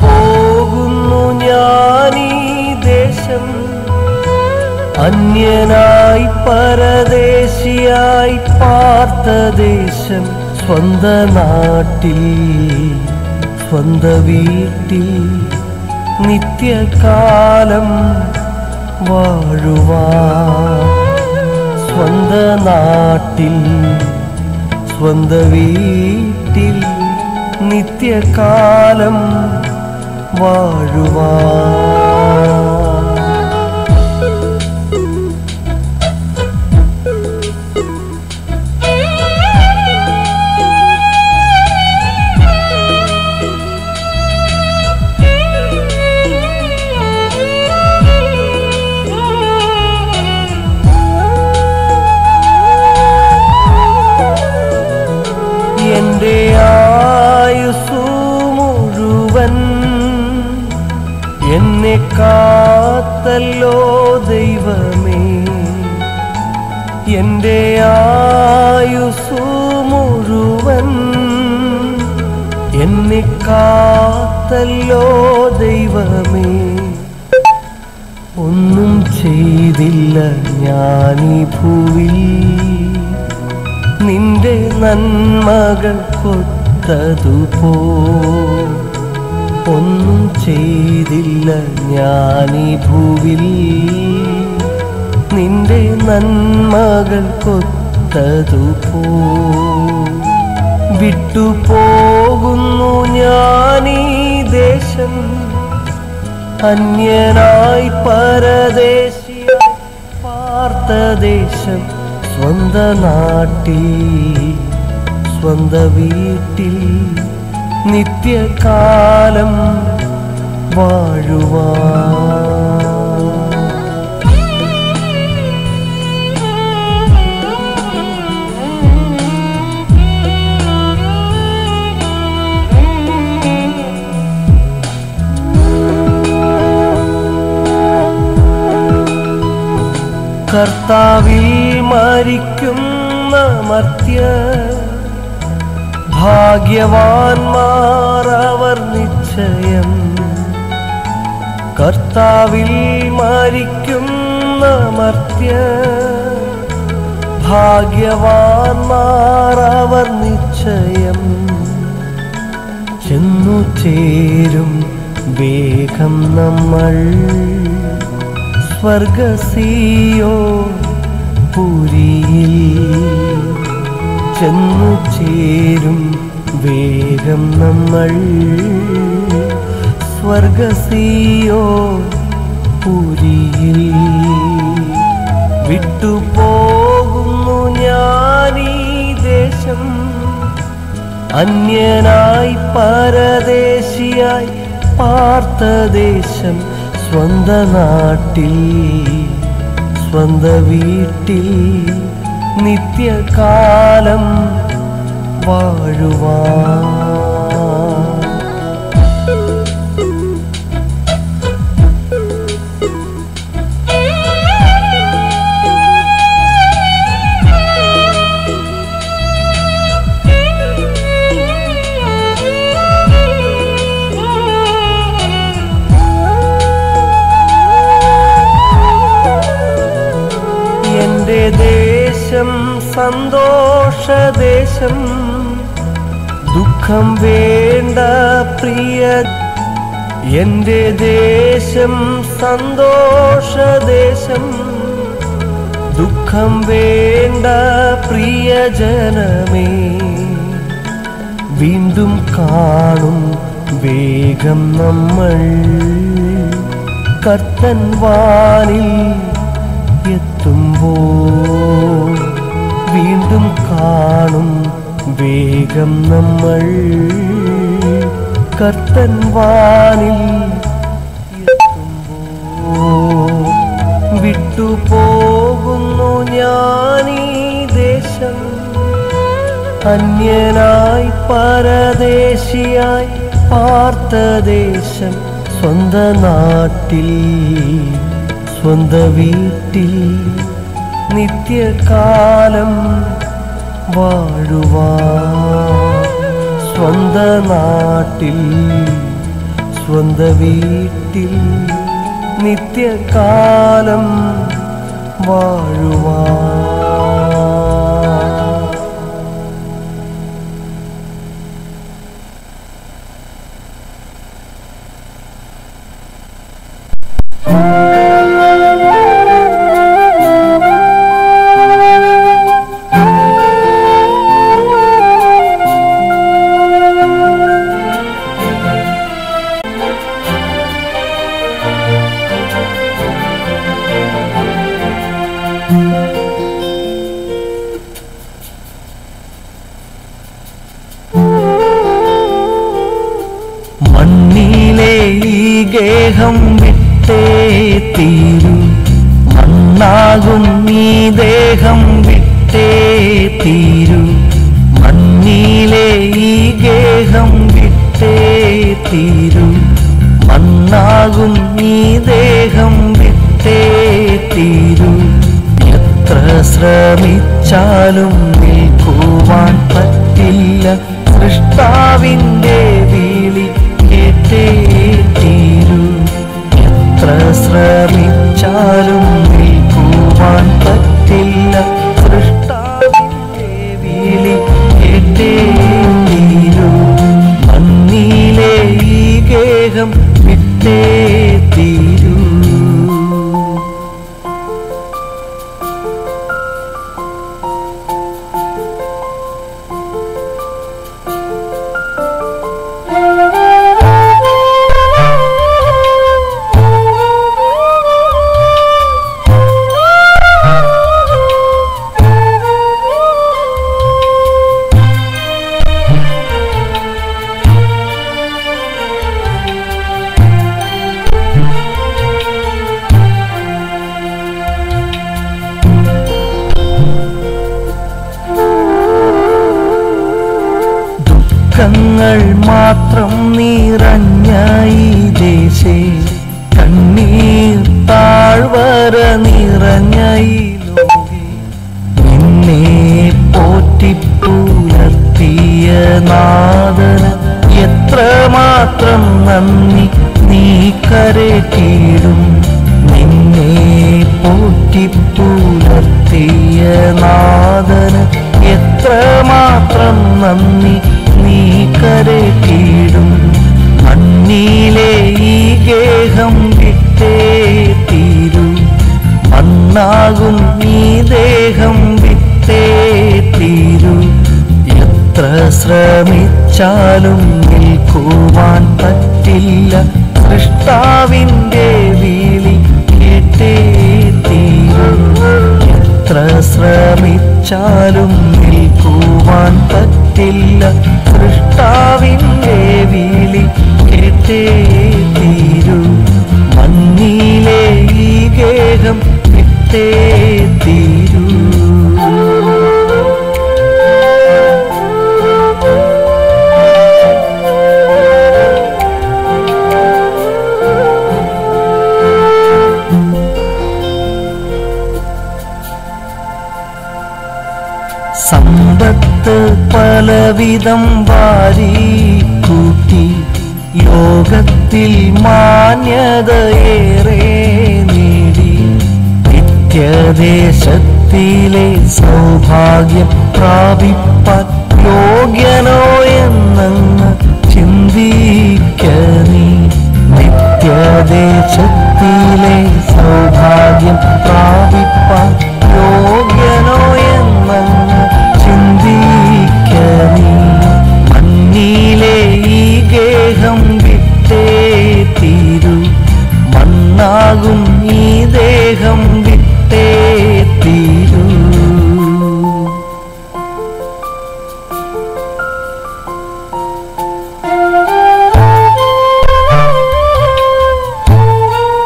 പോകുന്നു ഞാനീ ദേശം അന്യനായി പരദേശിയായി പാർത്ത ദേശം സ്വന്ത നാട്ടിൽ സ്വന്ത വീട്ടിൽ നിത്യകാലം വാഴുവാ സ്വന്ത നാട്ടിൽ സ്വന്ത വീട്ടിൽ നിത്യകാലം വാഴുവാ എന്റെ ആയുസു മുഴുവൻ എന്നെ കാത്തല്ലോ ദൈവമേ എന്റെ ആയുസു മുഴുവൻ എന്നെ കാത്തല്ലോ ദൈവമേ ഒന്നും ചെയ്തില്ല ഞാനീ ഭൂവിൽ നിന്റെ നന്മകൾ കൊത്തതുപോ ഒന്നും ചെയ്തില്ല ഞാനീ ഭൂവിൽ നിന്റെ നന്മകൾ കൊത്തതുപോ വിട്ടുപോകുന്നു ഞാനീ ദേശം അന്യനായി പരദേശിയായി പാർത്ത ദേശം സ്വന്ത നാട്ടിൽ സ്വന്ത വീട്ടിൽ നിത്യകാലം വാഴുവാ കർത്താവിൽ മരിക്കുന്ന മർത്യ ഭാഗ്യവാന്മാർ അവർ നിശ്ചയം കർത്താവിൽ മരിക്കുന്ന മർത്യ ഭാഗ്യവാന്മാർ അവർ നിശ്ചയം ചെന്നു ചേരും വേഗം നമ്മൾ സ്വർഗസിയോ പുരിയിൽ ചെന്നു ചേരും വേഗം നമ്മൾ സ്വർഗസിയോ പുരിയിൽ വിട്ടുപോകുന്നു ഞാനീ ദേശം അന്യനായി പരദേശിയായി പാർത്ത ദേശം സ്വന്ത നാട്ടിൽ സ്വന്ത വീട്ടിൽ നിത്യകാലം വാഴുവാ എന്റെ ദേശം സന്തോഷദേശം ദുഃഖം വേണ്ട പ്രിയ എന്റെ ദേശം സന്തോഷദേശം ദുഃഖം വേണ്ട പ്രിയജനമേ വീണ്ടും കാണും വേഗം നമ്മൾ കർത്തൻ വാനിൽ എത്തുമ്പോ വീണ്ടും കാണും വേഗം നമ്മൾ കർത്തൻ വാനിൽ എത്തുമ്പോ വിട്ടുപോകുന്നു ഞാനീ ദേശം അന്യനായി പരദേശിയായി പാർത്ത ദേശം സ്വന്ത നാട്ടിൽ സ്വന്ത വീട്ടിൽ നിത്യകാലം വാഴുവാ സ്വന്ത നാട്ടിൽ സ്വന്ത വീട്ടിൽ നിത്യകാലം വാഴുവാ മണ്ണിലെ ഈ ഗേഹം വിട്ടേ തീരൂ മണ്ണാകും ഈ ദേഹം വിട്ടേ തീരൂ മണ്ണിലെ ഈ ഗേഹം വിട്ടേ തീരൂ മണ്ണാകും ഈ ദേഹം വിട്ടേ തീരൂ എത്ര ശ്രമിച്ചാലും നിൽക്കുവാൻ പറ്റില്ല സൃഷ്ടാവിൻ്റെ വിളി കേട്ടേ തീരൂ എത്ര ശ്രമിച്ചാലും നിൽക്കുവാൻ പറ്റില്ല സൃഷ്ടാവിൻ്റെ വിളി കേട്ടേ തീരൂ മണ്ണിലെ ഈ ഗേഹം വിട്ടേ തീരൂ ദുഃഖങ്ങൾ മാത്രം നിറഞ്ഞ ഈ ദേശേ കണ്ണീർ താഴ്വര നിറഞ്ഞ ഈ ലോകേ നിന്നെ പോറ്റിപ്പുലർത്തിയ നാദന എത്രമാത്രം നന്ദി നീ കരറ്റിയിടും നിന്നെ പോറ്റിപ്പുലർത്തിയ നാദന എത്രമാത്രം നന്ദി നീ കരറ്റിയിടും മണ്ണിലെ ഈ ഗേഹം വിട്ടേ തീരൂ മണ്ണാകും ഈ ദേഹം വിട്ടേ തീരൂ എത്ര ശ്രമിച്ചാലും നിൽക്കുവാൻ പറ്റില്ല സൃഷ്ടാവിൻ്റെ വിളി കേട്ടേ തീരൂ എത്ര ശ്രമിച്ചാലും നിൽക്കുവാൻ പറ്റില്ല സൃഷ്ടാവിൻ്റെ വിളി കേട്ടേ തീരൂ മണ്ണിലെ ഈ ഗേഹം വിട്ടേ തീരൂ സമ്പത്ത് പലവിധം വാരി കൂട്ടി ലോകത്തിൽ മാന്യതയേറെ നേടി നിത്യദേശത്തിലെ സൗഭാഗ്യം പ്രാപിപ്പാൻ യോഗ്യനോ എന്നങ്ങ് ചിന്തിക്ക നീ നിത്യദേശത്തിലെ സൗഭാഗ്യം പ്രാപിപ്പാൻ യോഗ്യനോ എന്നങ്ങ് ചിന്തിക്ക നീ മണ്ണിലെ ഈ ഗേഹം വിട്ടേ തീരൂ മണ്ണാകും ഈ ദേഹം വിട്ടേ തീരൂ Thank you.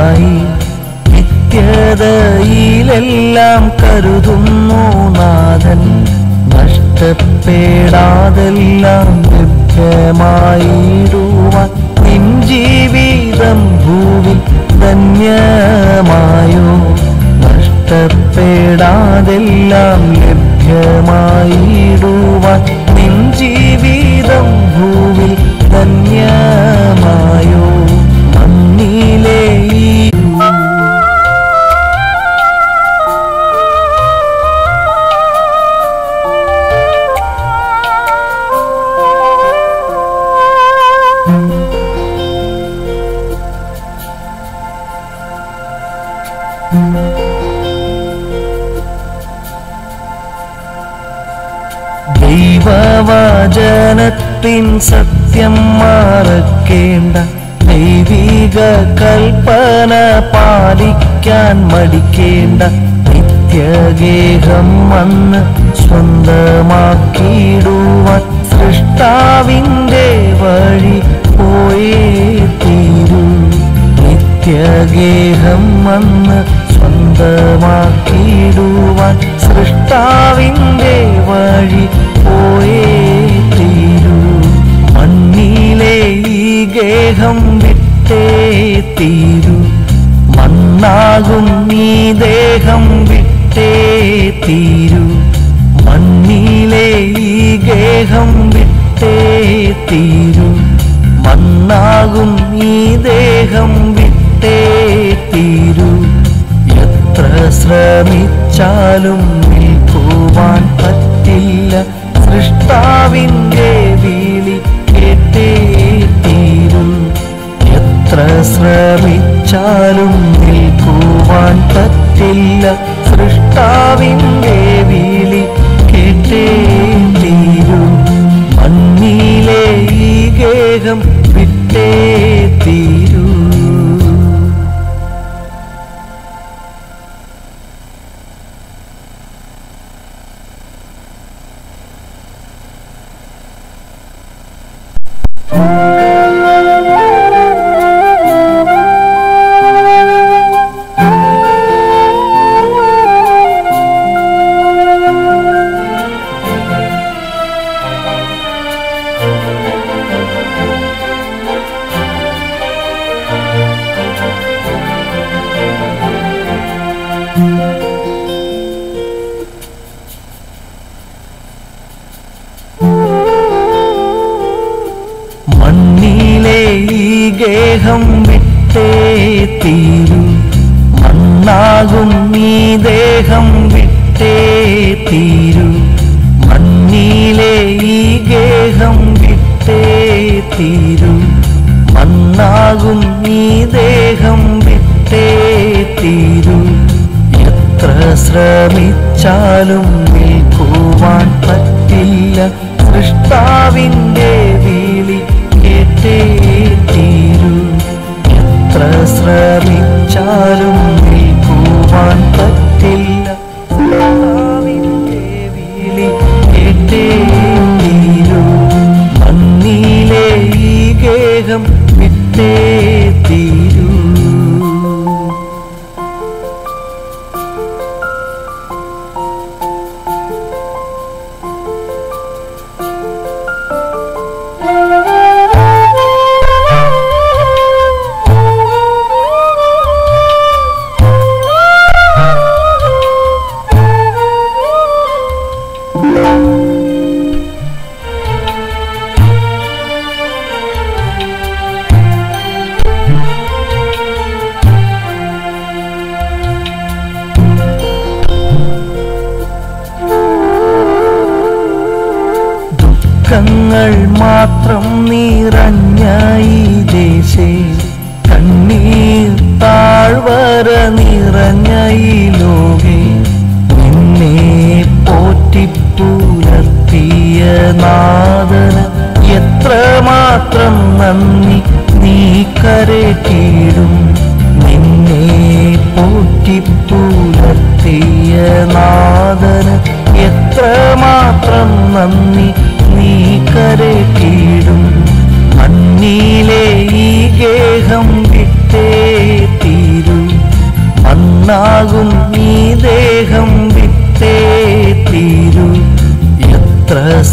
നിത്യതയായി നിത്യതയിലെല്ലാം കരുതുന്നു നാഥൻ നഷ്ടപ്പെടാതെല്ലാം ലഭ്യമായിടുവാൻ നിൻ ജീവിതം ഭൂവിൽ ധന്യമായോ നഷ്ടപ്പെടാതെല്ലാം ലഭ്യമായിടുവാൻ നിൻ ജീവിതം ഭൂവിൽ ധന്യമായോ മണ്ണിലെ ഈ ദൈവവചനത്തിൻ സത്യം മറക്കേണ്ട ദൈവിക കൽപ്പന പാലിക്കാൻ മടിക്കേണ്ട നിത്യഗേഹം വന്ന് സ്വന്തമാക്കിയിടുവാൻ സൃഷ്ടാവിൻ്റെ വഴി പോയേ തീരൂ നിത്യഗേഹം വന്ന് സ്വന്തമാക്കിയിടുവാൻ സൃഷ്ടാവിൻ്റെ വഴി പോയേ തീരൂ മണ്ണിലെ ഈ ഗേഹം വിട്ടേ തീരൂ മണ്ണാകും നീ ദേഹം വിട്ടേ തീരൂ മണ്ണിലെ ഈ ഗേഹം വിട്ടേ തീരൂ മണ്ണാകും ഈ ദേഹം വിട്ടേ തീരൂ എത്ര ശ്രമിച്ചാലും നിൽക്കുവാൻ പറ്റില്ല സൃഷ്ടാവിൻ്റെ വിളി കേട്ടേ തീരും എത്ര ശ്രമിച്ചാലും നിൽക്കുവാൻ പറ്റില്ല സൃഷ്ടാവിൻ്റെ വിളി കേട്ടേ തീരും മണ്ണിലെ ഈ ഗേഹം വിട്ടേ തീരൂ മണ്ണിലെ ഈ ഗേഹം വിട്ടേ തീരൂ മണ്ണാകും ഈ ദേഹം വിട്ടേ തീരൂ മണ്ണിലെ ഈ ഗേഹം വിട്ടേ തീരൂ മണ്ണാകും ഈ ദേഹം വിട്ടേ തീരൂ എത്ര ശ്രമിച്ചാലും നിൽക്കുവാൻ പറ്റില്ല സൃഷ്ടാവിൻ്റെ വിളി കേട്ടേ തീരൂ എത്ര ശ്രമിച്ചാലും നിൽക്കുവാൻ പറ്റില്ല സൃഷ്ടാവിൻ്റെ വിളി കേട്ടേ തീരൂ മണ്ണിലെ ഈ ഗേഹം വിട്ടേ തീരൂ ദുഃഖങ്ങൾ മാത്രം നിറഞ്ഞ ഈ ദേശേ കണ്ണീർ താഴ്വര നിറഞ്ഞ ഈ ലോകേ നിന്നെ പോറ്റിപ്പുലർത്തിയ നാദന് എത്രമാത്രം നന്ദി നീ കരട്ടിടും നിന്നെ പോറ്റിപ്പുലർത്തിയ നാദന് എത്രമാത്രം നന്ദി നീ കരട്ടിടും മണ്ണിലെ ഈ ഗേഹം വിട്ടേ തീരും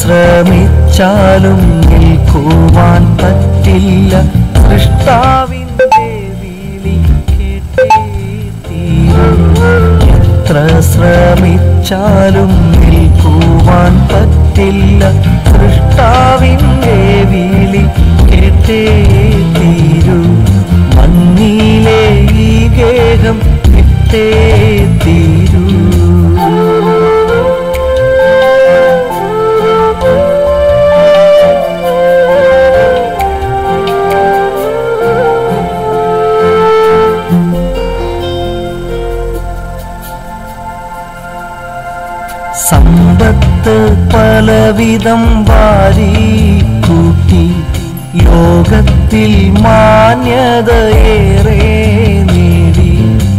ശ്രമിച്ചാലും നിൽക്കുവാൻ പറ്റില്ല സൃഷ്ടാവിൻ്റെ വിളി കേട്ടേ തീരൂ എത്ര ശ്രമിച്ചാലും നിൽക്കുവാൻ പറ്റില്ല സൃഷ്ടാവിൻ്റെ വിളി കേട്ടേ തീരൂ മണ്ണിലെ ഈ ഗേഹം വിട്ടേ തീരൂ സമ്പത്ത് പലവിധം വാരി കൂട്ടി ലോകത്തിൽ മാന്യതയേറെ നേടി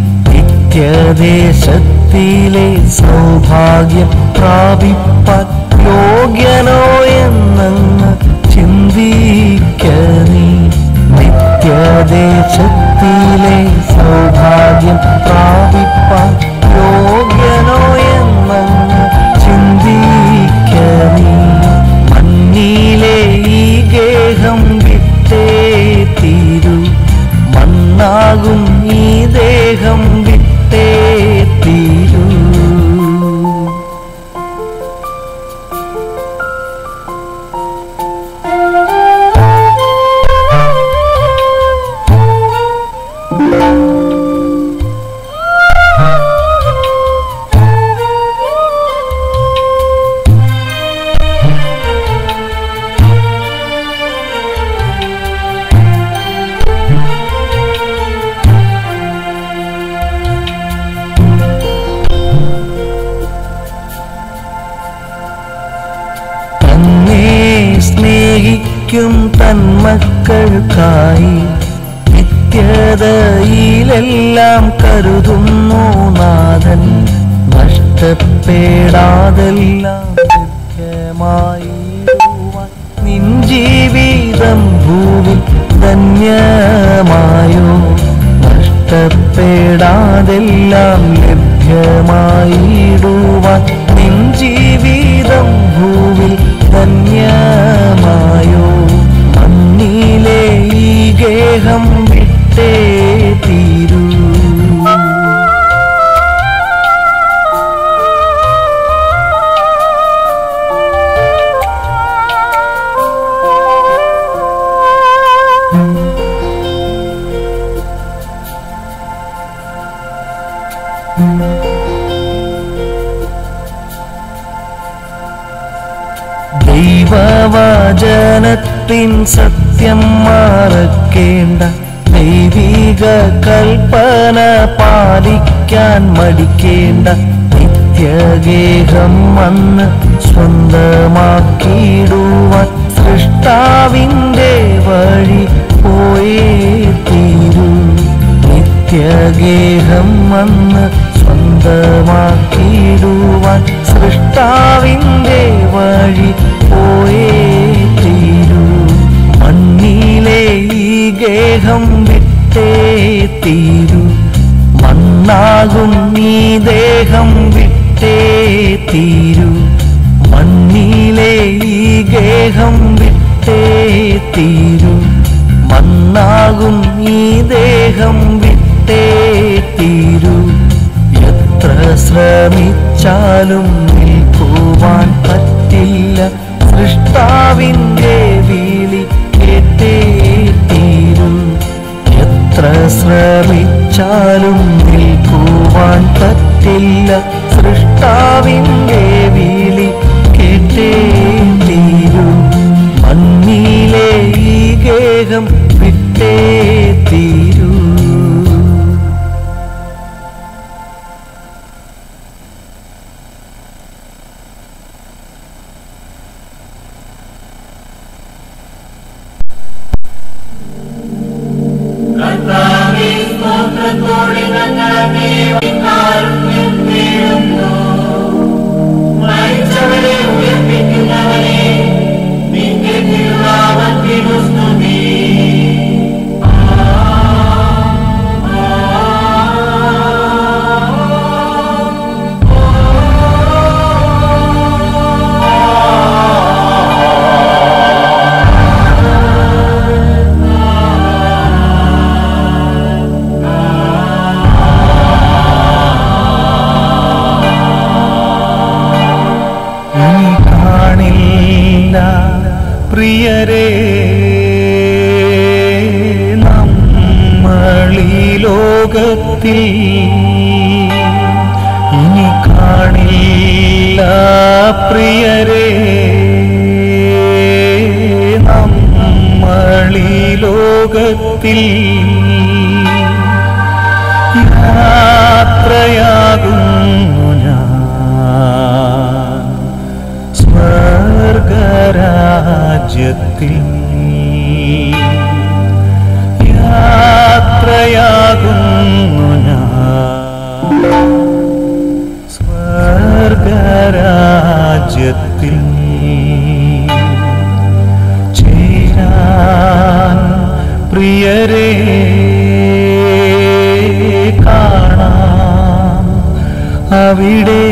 നിത്യദേശത്തിലെ സൗഭാഗ്യം പ്രാപിപ്പാൻ യോഗ്യനോ എന്നങ്ങ് ചിന്തിക്ക നീ നിത്യദേശത്തിലെ സൗഭാഗ്യം പ്രാപിപ്പാൻ യോഗ്യനോ എന്നങ്ങ് ചിന്തിക്ക നീ മണ്ണിലെ ഈ ഗേഹം വിട്ടേ തീരൂ മണ്ണാകും ഈ ദേഹം വിട്ടേ തീരൂ തന്നെ സ്നേഹിക്കും തന്മക്കൾക്കായി നിത്യതയിലെല്ലാം കരുതുന്നു നാഥൻ നഷ്ടപ്പെടാതെല്ലാം ലഭ്യമായിടുവാൻ നിൻ ജീവിതം ഭൂവിൽ ധന്യമായോ നഷ്ടപ്പെടാതെല്ലാം ലഭ്യമായിടുവാൻ നിൻ ജീവിതം ഭൂവിൽ ധന്യമായോ മണ്ണിലെ ഈ ഗേഹം വിട്ടേ തീരൂ ദൈവവചനത്തിൻ സത്യം മറക്കേണ്ട ദൈവിക കൽപ്പന പാലിക്കാൻ മടിക്കേണ്ട നിത്യഗേഹം വന്ന് സ്വന്തമാക്കിയിടുവാൻ സൃഷ്ടാവിൻ്റെ വഴി പോയേ തീരൂ നിത്യഗേഹം വന്ന് സ്വന്തമാക്കിയിടുവാൻ സൃഷ്ടാവിൻ്റെ വഴി പോയേ തീരൂ മണ്ണിലെ ഈ ഗേഹം വിട്ടേ തീരൂ മണ്ണാകും ഈ ദേഹം വിട്ടേ തീരൂ മണ്ണിലെ ഈ ഗേഹം വിട്ടേ തീരൂ മണ്ണാകും ഈ ദേഹം വിട്ടേ തീരൂ എത്ര ശ്രമിച്ചാലും നിൽക്കുവാൻ പറ്റില്ല സൃഷ്ടാവിൻ്റെ വിളി കേട്ടേ തീരൂ എത്ര ശ്രമിച്ചാലും നിൽക്കുവാൻ പറ്റില്ല സൃഷ്ടാവിൻ്റെ വിളി കേട്ടേ തീരൂ മണ്ണിലെ ഈ ഗേഹം വിട്ടേ തീരൂ കർത്താവേ, സ്തോത്രത്തോടെ ഞങ്ങൾ അങ്ങയെ കാരുണ്യം തേടുന്നു. മരിച്ചവരെ ഉയർപ്പിക്കുന്നവനെ നിന്റെ തിരുനാമത്തിനു സ്തുതി ലോകത്തിൽ ഇനി കാണില്ല പ്രിയരെ നമ്മളീ ലോകത്തിൽ യാത്രയാകുന്നു ഞാൻ സ്വർഗരാജ്യത്തിൽ യാത്രയാകുന്നു ഞാൻ സ്വർഗരാജ്യത്തിൽ ചേരാൻ പ്രിയരെ കാണാം അവിടെ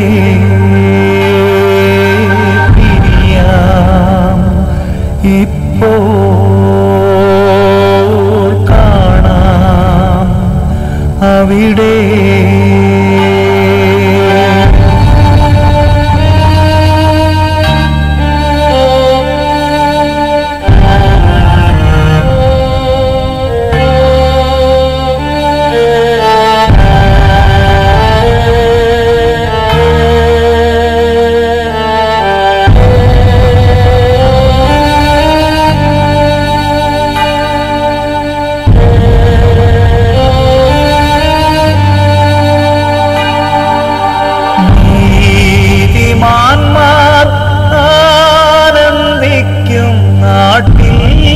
പിരിയാം ഇപ്പോൾ കാണാം അവിടെ നീതിമാന്മാർ ആനന്ദിക്കും നാട്ടിൽ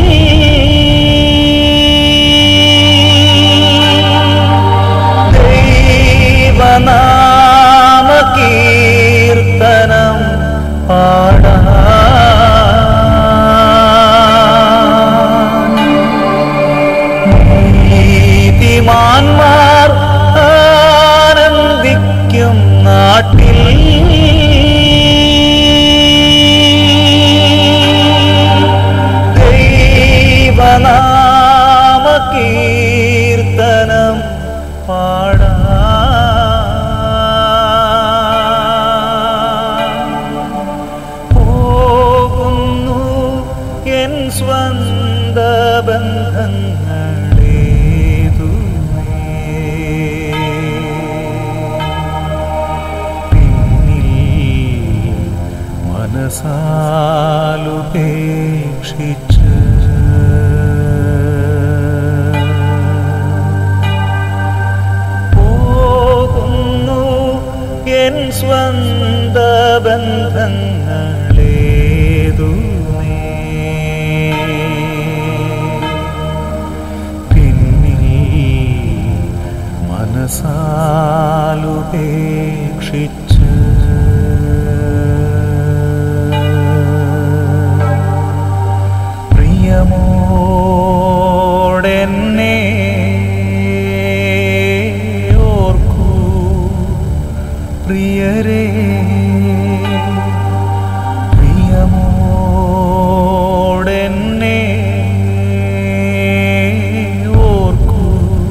ദൈവനാമ കീർത്തനം പാടാൻ നീതിമാന്മാർ ആനന്ദിക്കും നാട്ടിൽ ദൈവനാമ കീർത്തനം പാടാൻ പോകുന്നു എൻ സ്വന്ത ബന്ധങ്ങളേതുമേ പിന്നിൽ മനസാലുപേക്ഷിച്ച് പോകുന്നു എൻ സ്വന്ത ബന്ധങ്ങളേതുമേ പിന്നിൽ മനസാലുപേക്ഷിച്ച് പ്രിയമോടെന്നെ ഓർക്കൂ പ്രിയരേ പ്രിയമോടെന്നെ ഓർക്കൂ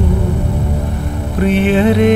പ്രിയരേ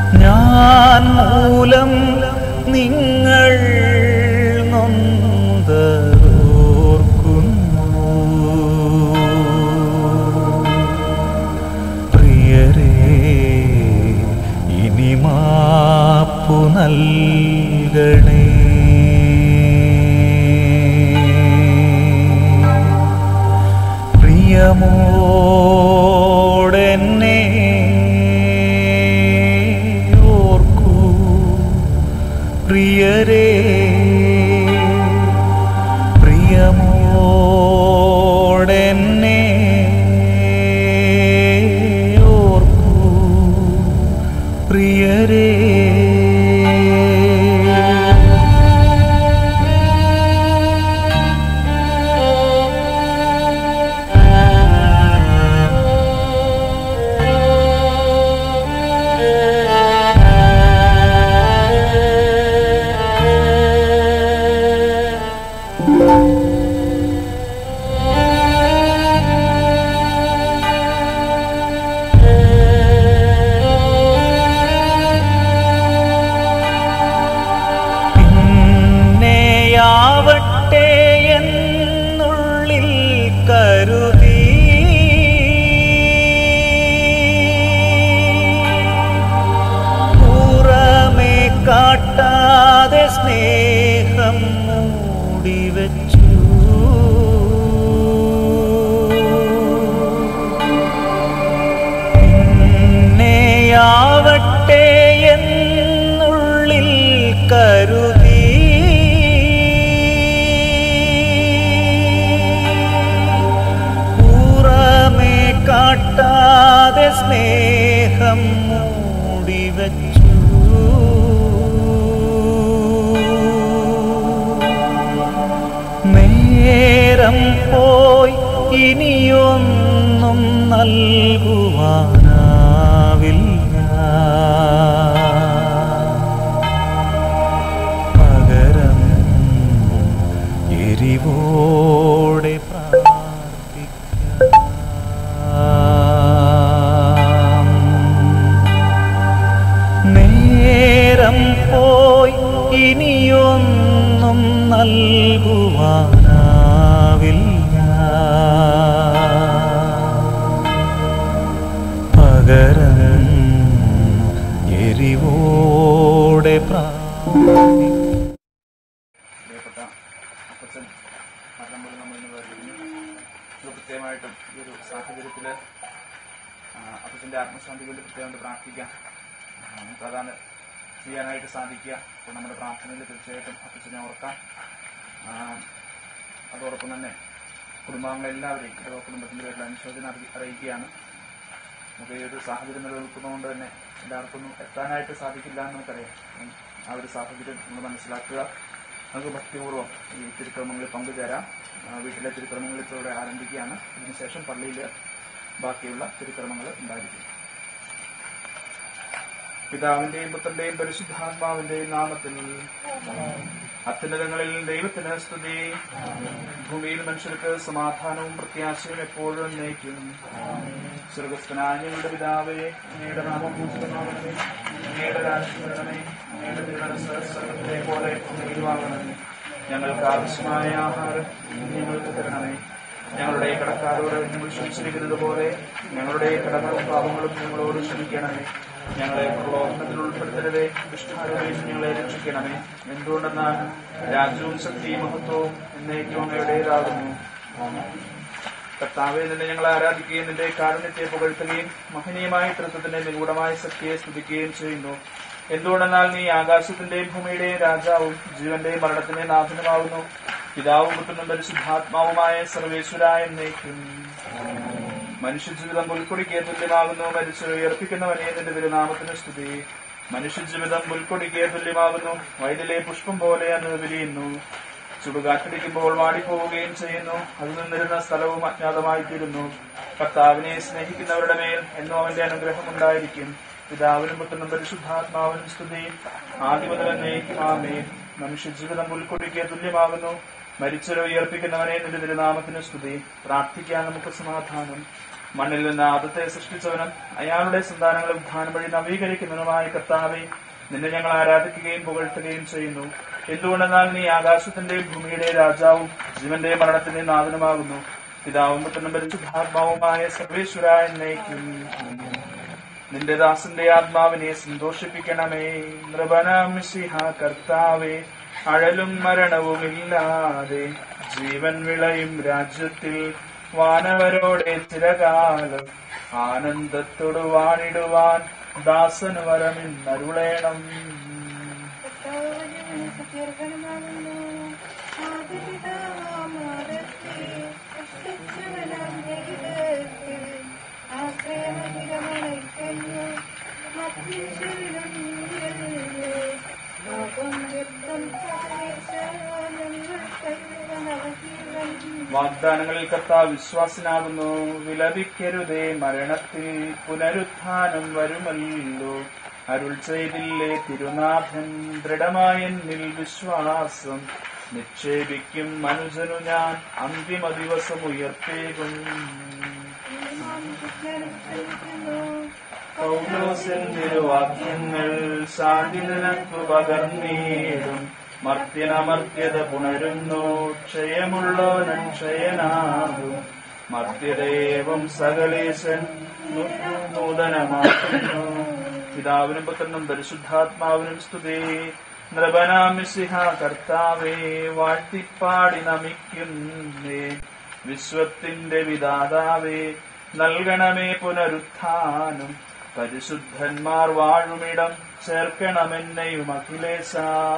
ഞാൻ മൂലം നിങ്ങൾ നൊന്തോർക്കുന്നു പ്രിയരേ ഇനി മാപ്പു നൽകണേ പ്രിയമോടെന്നെ ഓർക്കൂ പ്രിയരേ പ്രിയമോടെന്നെ ഓർക്കൂ പ്രിയരേ പിന്നെയാവട്ടെ എന്നുള്ളിൽ കരുതി പുറമേ കാട്ടാതെ സ്നേഹം മൂടിവെച്ചു പിന്നെയാവട്ടെ എന്നുള്ളിൽ കരുതി പുറമേ കാട്ടാതെ സ്നേഹം മൂടിവെച്ചു നേരം പോയി ഇനിയൊന്നും നൽകുവാനാവില്ല പകരം എരിവോടെ പ്രാർത്ഥിക്കാം നേരം പോയി ഇനിയൊന്നും നൽകുവാനാവില്ല പകരം എരിവോടെ പ്രാർത്ഥിക്കാം പ്രിയപ്പെട്ട അപ്പച്ചൻ മരണം മൂലം നമ്മൾ ഇന്ന് വേർപിരിഞ്ഞു ഇത് പ്രത്യേകമായിട്ടും ഈ ഒരു സാഹചര്യത്തിൽ അപ്പച്ചൻ്റെ ആത്മശാന്തി കൊണ്ട് പ്രത്യേകം പ്രാർത്ഥിക്കാം ആ, നമുക്ക് അതാണ് ചെയ്യാനായിട്ട് സാധിക്കുക അപ്പോൾ നമ്മുടെ പ്രാർത്ഥനയിൽ തീർച്ചയായിട്ടും അപ്പച്ചനെ ഓർക്കാം ആ, അതോടൊപ്പം തന്നെ കുടുംബാംഗങ്ങളെല്ലാവരെയും ഇടവ കുടുംബത്തിൻ്റെ പേരിൽ അനുശോചനം അറിയി- അറിയിക്കുകയാണ് നമുക്ക് ഈ ഒരു സാഹചര്യം നിലനിൽക്കുന്നതുകൊണ്ട് തന്നെ എല്ലാവർക്കും ഒന്നും എത്താനായിട്ട് സാധിക്കില്ല എന്ന് നമുക്കറിയാം ഉം. ആ ഒരു സാഹചര്യം നമ്മൾ മനസ്സിലാക്കുക നമുക്ക് ഭക്തിപൂർവ്വം ഈ തിരുക്രമങ്ങളിൽ പങ്കുചേരാം ആ, വീട്ടിലെ തിരുക്രമങ്ങൾ ഇപ്പോൾ ഇവിടെ ആരംഭിക്കുകയാണ് അതിനുശേഷം പള്ളിയിൽ ബാക്കിയുള്ള തിരുക്രമങ്ങൾ ഉണ്ടായിരിക്കും പിതാവിന്റെയും പുത്രന്റെയും പരിശുദ്ധാത്മാവിന്റെയും നാമത്തിൽ അത്യുന്നതങ്ങളിൽ ദൈവത്തിന് സ്തുതി ഭൂമിയിൽ മനുഷ്യർക്ക് സമാധാനവും പ്രത്യാശയും എപ്പോഴും നയിക്കും സ്വർഗസ്ഥനായ ഞങ്ങളുടെ പിതാവേ അങ്ങയുടെ നാമം പൂജിതമാകണമേ അങ്ങയുടെ രാജ്യം വരണമേ അങ്ങയുടെ തിരുമനസ് സ്വർഗത്തിലെ പോലെ ഭൂമിയിലുമാകണമേ ഞങ്ങൾക്ക് ആവശ്യമായ ആഹാരം ഇന്ന് ഞങ്ങൾക്ക് തരണമേ ഞങ്ങളുടെ കടക്കാരോട് ഞങ്ങൾ ക്ഷമിച്ചിരിക്കുന്നത് പോലെ ഞങ്ങളുടെ കടകളും പാപങ്ങളും ഞങ്ങളോട് ക്ഷമിക്കണമേ ഞങ്ങളെ പ്രലോഭനത്തിൽ ഉൾപ്പെടുത്തരുതേ ദുഷ്ടാരമേ ഞങ്ങളെ രക്ഷിക്കണമേ എന്തുകൊണ്ടെന്നാൽ രാജ്യവും ശക്തിയും മഹത്വവും എന്നേക്കും അങ്ങയുടേതാകുന്നു കർത്താവെ നിന്നെ ഞങ്ങൾ ആരാധിക്കുകയും നിന്റെ കാരുണ്യത്തെ പുകഴ്ത്തുകയും മഹനീയമായ തൃത്വത്തിന്റെ നിഗൂഢമായ ശക്തിയെ സ്തുതിക്കുകയും ചെയ്യുന്നു എന്തുകൊണ്ടെന്നാൽ നീ ആകാശത്തിന്റെയും ഭൂമിയുടെയും രാജാവും ജീവന്റെയും മരണത്തിന്റെയും നാഥനുമാവുന്നു പിതാവും പുത്രനും പരിശുദ്ധാത്മാവുമായ സർവേശ്വരായ എന്നേക്കും മനുഷ്യജീവിതം പുൽക്കൊടിക്ക് തുല്യമാകുന്നു മരിച്ചു ഉയർപ്പിക്കുന്നവനെ നിന്റെ തിരുനാമത്തിന് സ്തുതി മനുഷ്യജീവിതം പുൽക്കൊടിക്ക് തുല്യമാകുന്നു വയലിലെ പുഷ്പം പോലെ അന്ന് വിരിയുന്നു ചുടുകാറ്റടിക്കുമ്പോൾ വാടിപ്പോവുകയും ചെയ്യുന്നു അത് നിന്നിരുന്ന സ്ഥലവും അജ്ഞാതമായിത്തീരുന്നു കർത്താവിനെ സ്നേഹിക്കുന്നവരുടെ മേൽ എന്നും അവന്റെ അനുഗ്രഹം ഉണ്ടായിരിക്കും പിതാവിനും പുത്രനും പരിശുദ്ധാത്മാവിനും സ്തുതി ആദ്യം മുതൽ എന്നേക്കും ആമേൻ മനുഷ്യജീവിതം പുൽക്കൊടിക്ക് തുല്യമാകുന്നു മരിച്ചവരെ ഉയർപ്പിക്കുന്നവനെ നിന്റെ തിരുനാമത്തിന് സ്തുതി പ്രാർത്ഥിക്കാൻ നമുക്ക് സമാധാനം മണ്ണിൽ നിന്ന് ആദത്തെ സൃഷ്ടിച്ചവനും അയാളുടെ സന്താനങ്ങളെ ഉദ്ധാനം വഴി നവീകരിക്കുന്നവനുമായ കർത്താവെ നിന്നെ ഞങ്ങൾ ആരാധിക്കുകയും പുകഴ്ത്തുകയും ചെയ്യുന്നു എന്തുകൊണ്ടെന്നാൽ നീ ആകാശത്തിന്റെയും ഭൂമിയുടെ രാജാവും ജീവന്റെ മരണത്തിന്റെ നാഥനുമാകുന്നു പിതാവും പുത്രനും പരിശുദ്ധാത്മാവുമായ സർവേശ്വരായ എന്നേക്കും നിന്റെ ദാസന്റെ ആത്മാവിനെ സന്തോഷിപ്പിക്കണമേ നൃപനാമിസിഹ കർത്താവേ അഴലും മരണവുമില്ലാതെ ജീവൻ വിളയും രാജ്യത്തിൽ വാനവരോടെ ചിരകാലം ആനന്ദത്തോട് വാണിടുവാൻ ദാസന് വരമിന്നരുളേണം വാഗ്ദാനങ്ങളിൽ കർത്താവ് വിശ്വാസനാകുന്നു വിലപിക്കരുതേ മരണത്തിൽ പുനരുത്ഥാനം വരുമല്ലോ അരുൾ ചെയ്തില്ലേ തിരുനാഥൻ ദൃഢമായ എന്നിൽ വിശ്വാസം നിക്ഷേപിക്കും മനുജനു ഞാൻ അന്തിമ ദിവസം ഉയർത്തേകും പൗലോസിൻ തിരുവാക്യങ്ങൾ ശാന്തി നിനക്കു പകർന്നീടും മർത്യനമർത്യത പുണരുന്നു ക്ഷയമുള്ളോനൻ ക്ഷയനാകും മർത്യദേവം സകലേശൻ നൂ- നൂതനമാക്കുന്നു പിതാവിനും പുത്രനും പരിശുദ്ധാത്മാവിനും സ്തുതി നൃപനാമിസിഹ കർത്താവേ വാഴ്ത്തിപ്പാടി നമിക്കുന്നേ വിശ്വത്തിന്റെ വിധാതാവേ നൽകണമേ പുനരുത്ഥാനം പരിശുദ്ധന്മാർ വാഴുമിടം ചേർക്കണമെന്നെയും അഖിലേശ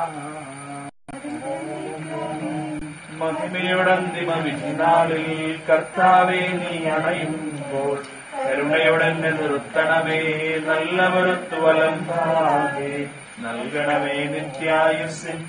മഹിമയുടന്തിമ വിധിനാളിൽ കർത്താവെ നീ അണയുമ്പോൾ കരുണയുടെന്നെ നിർത്തണമേ നല്ലവരുത്തു വലം ഭാഗേ നൽകണമേ നിത്യായുസിൻ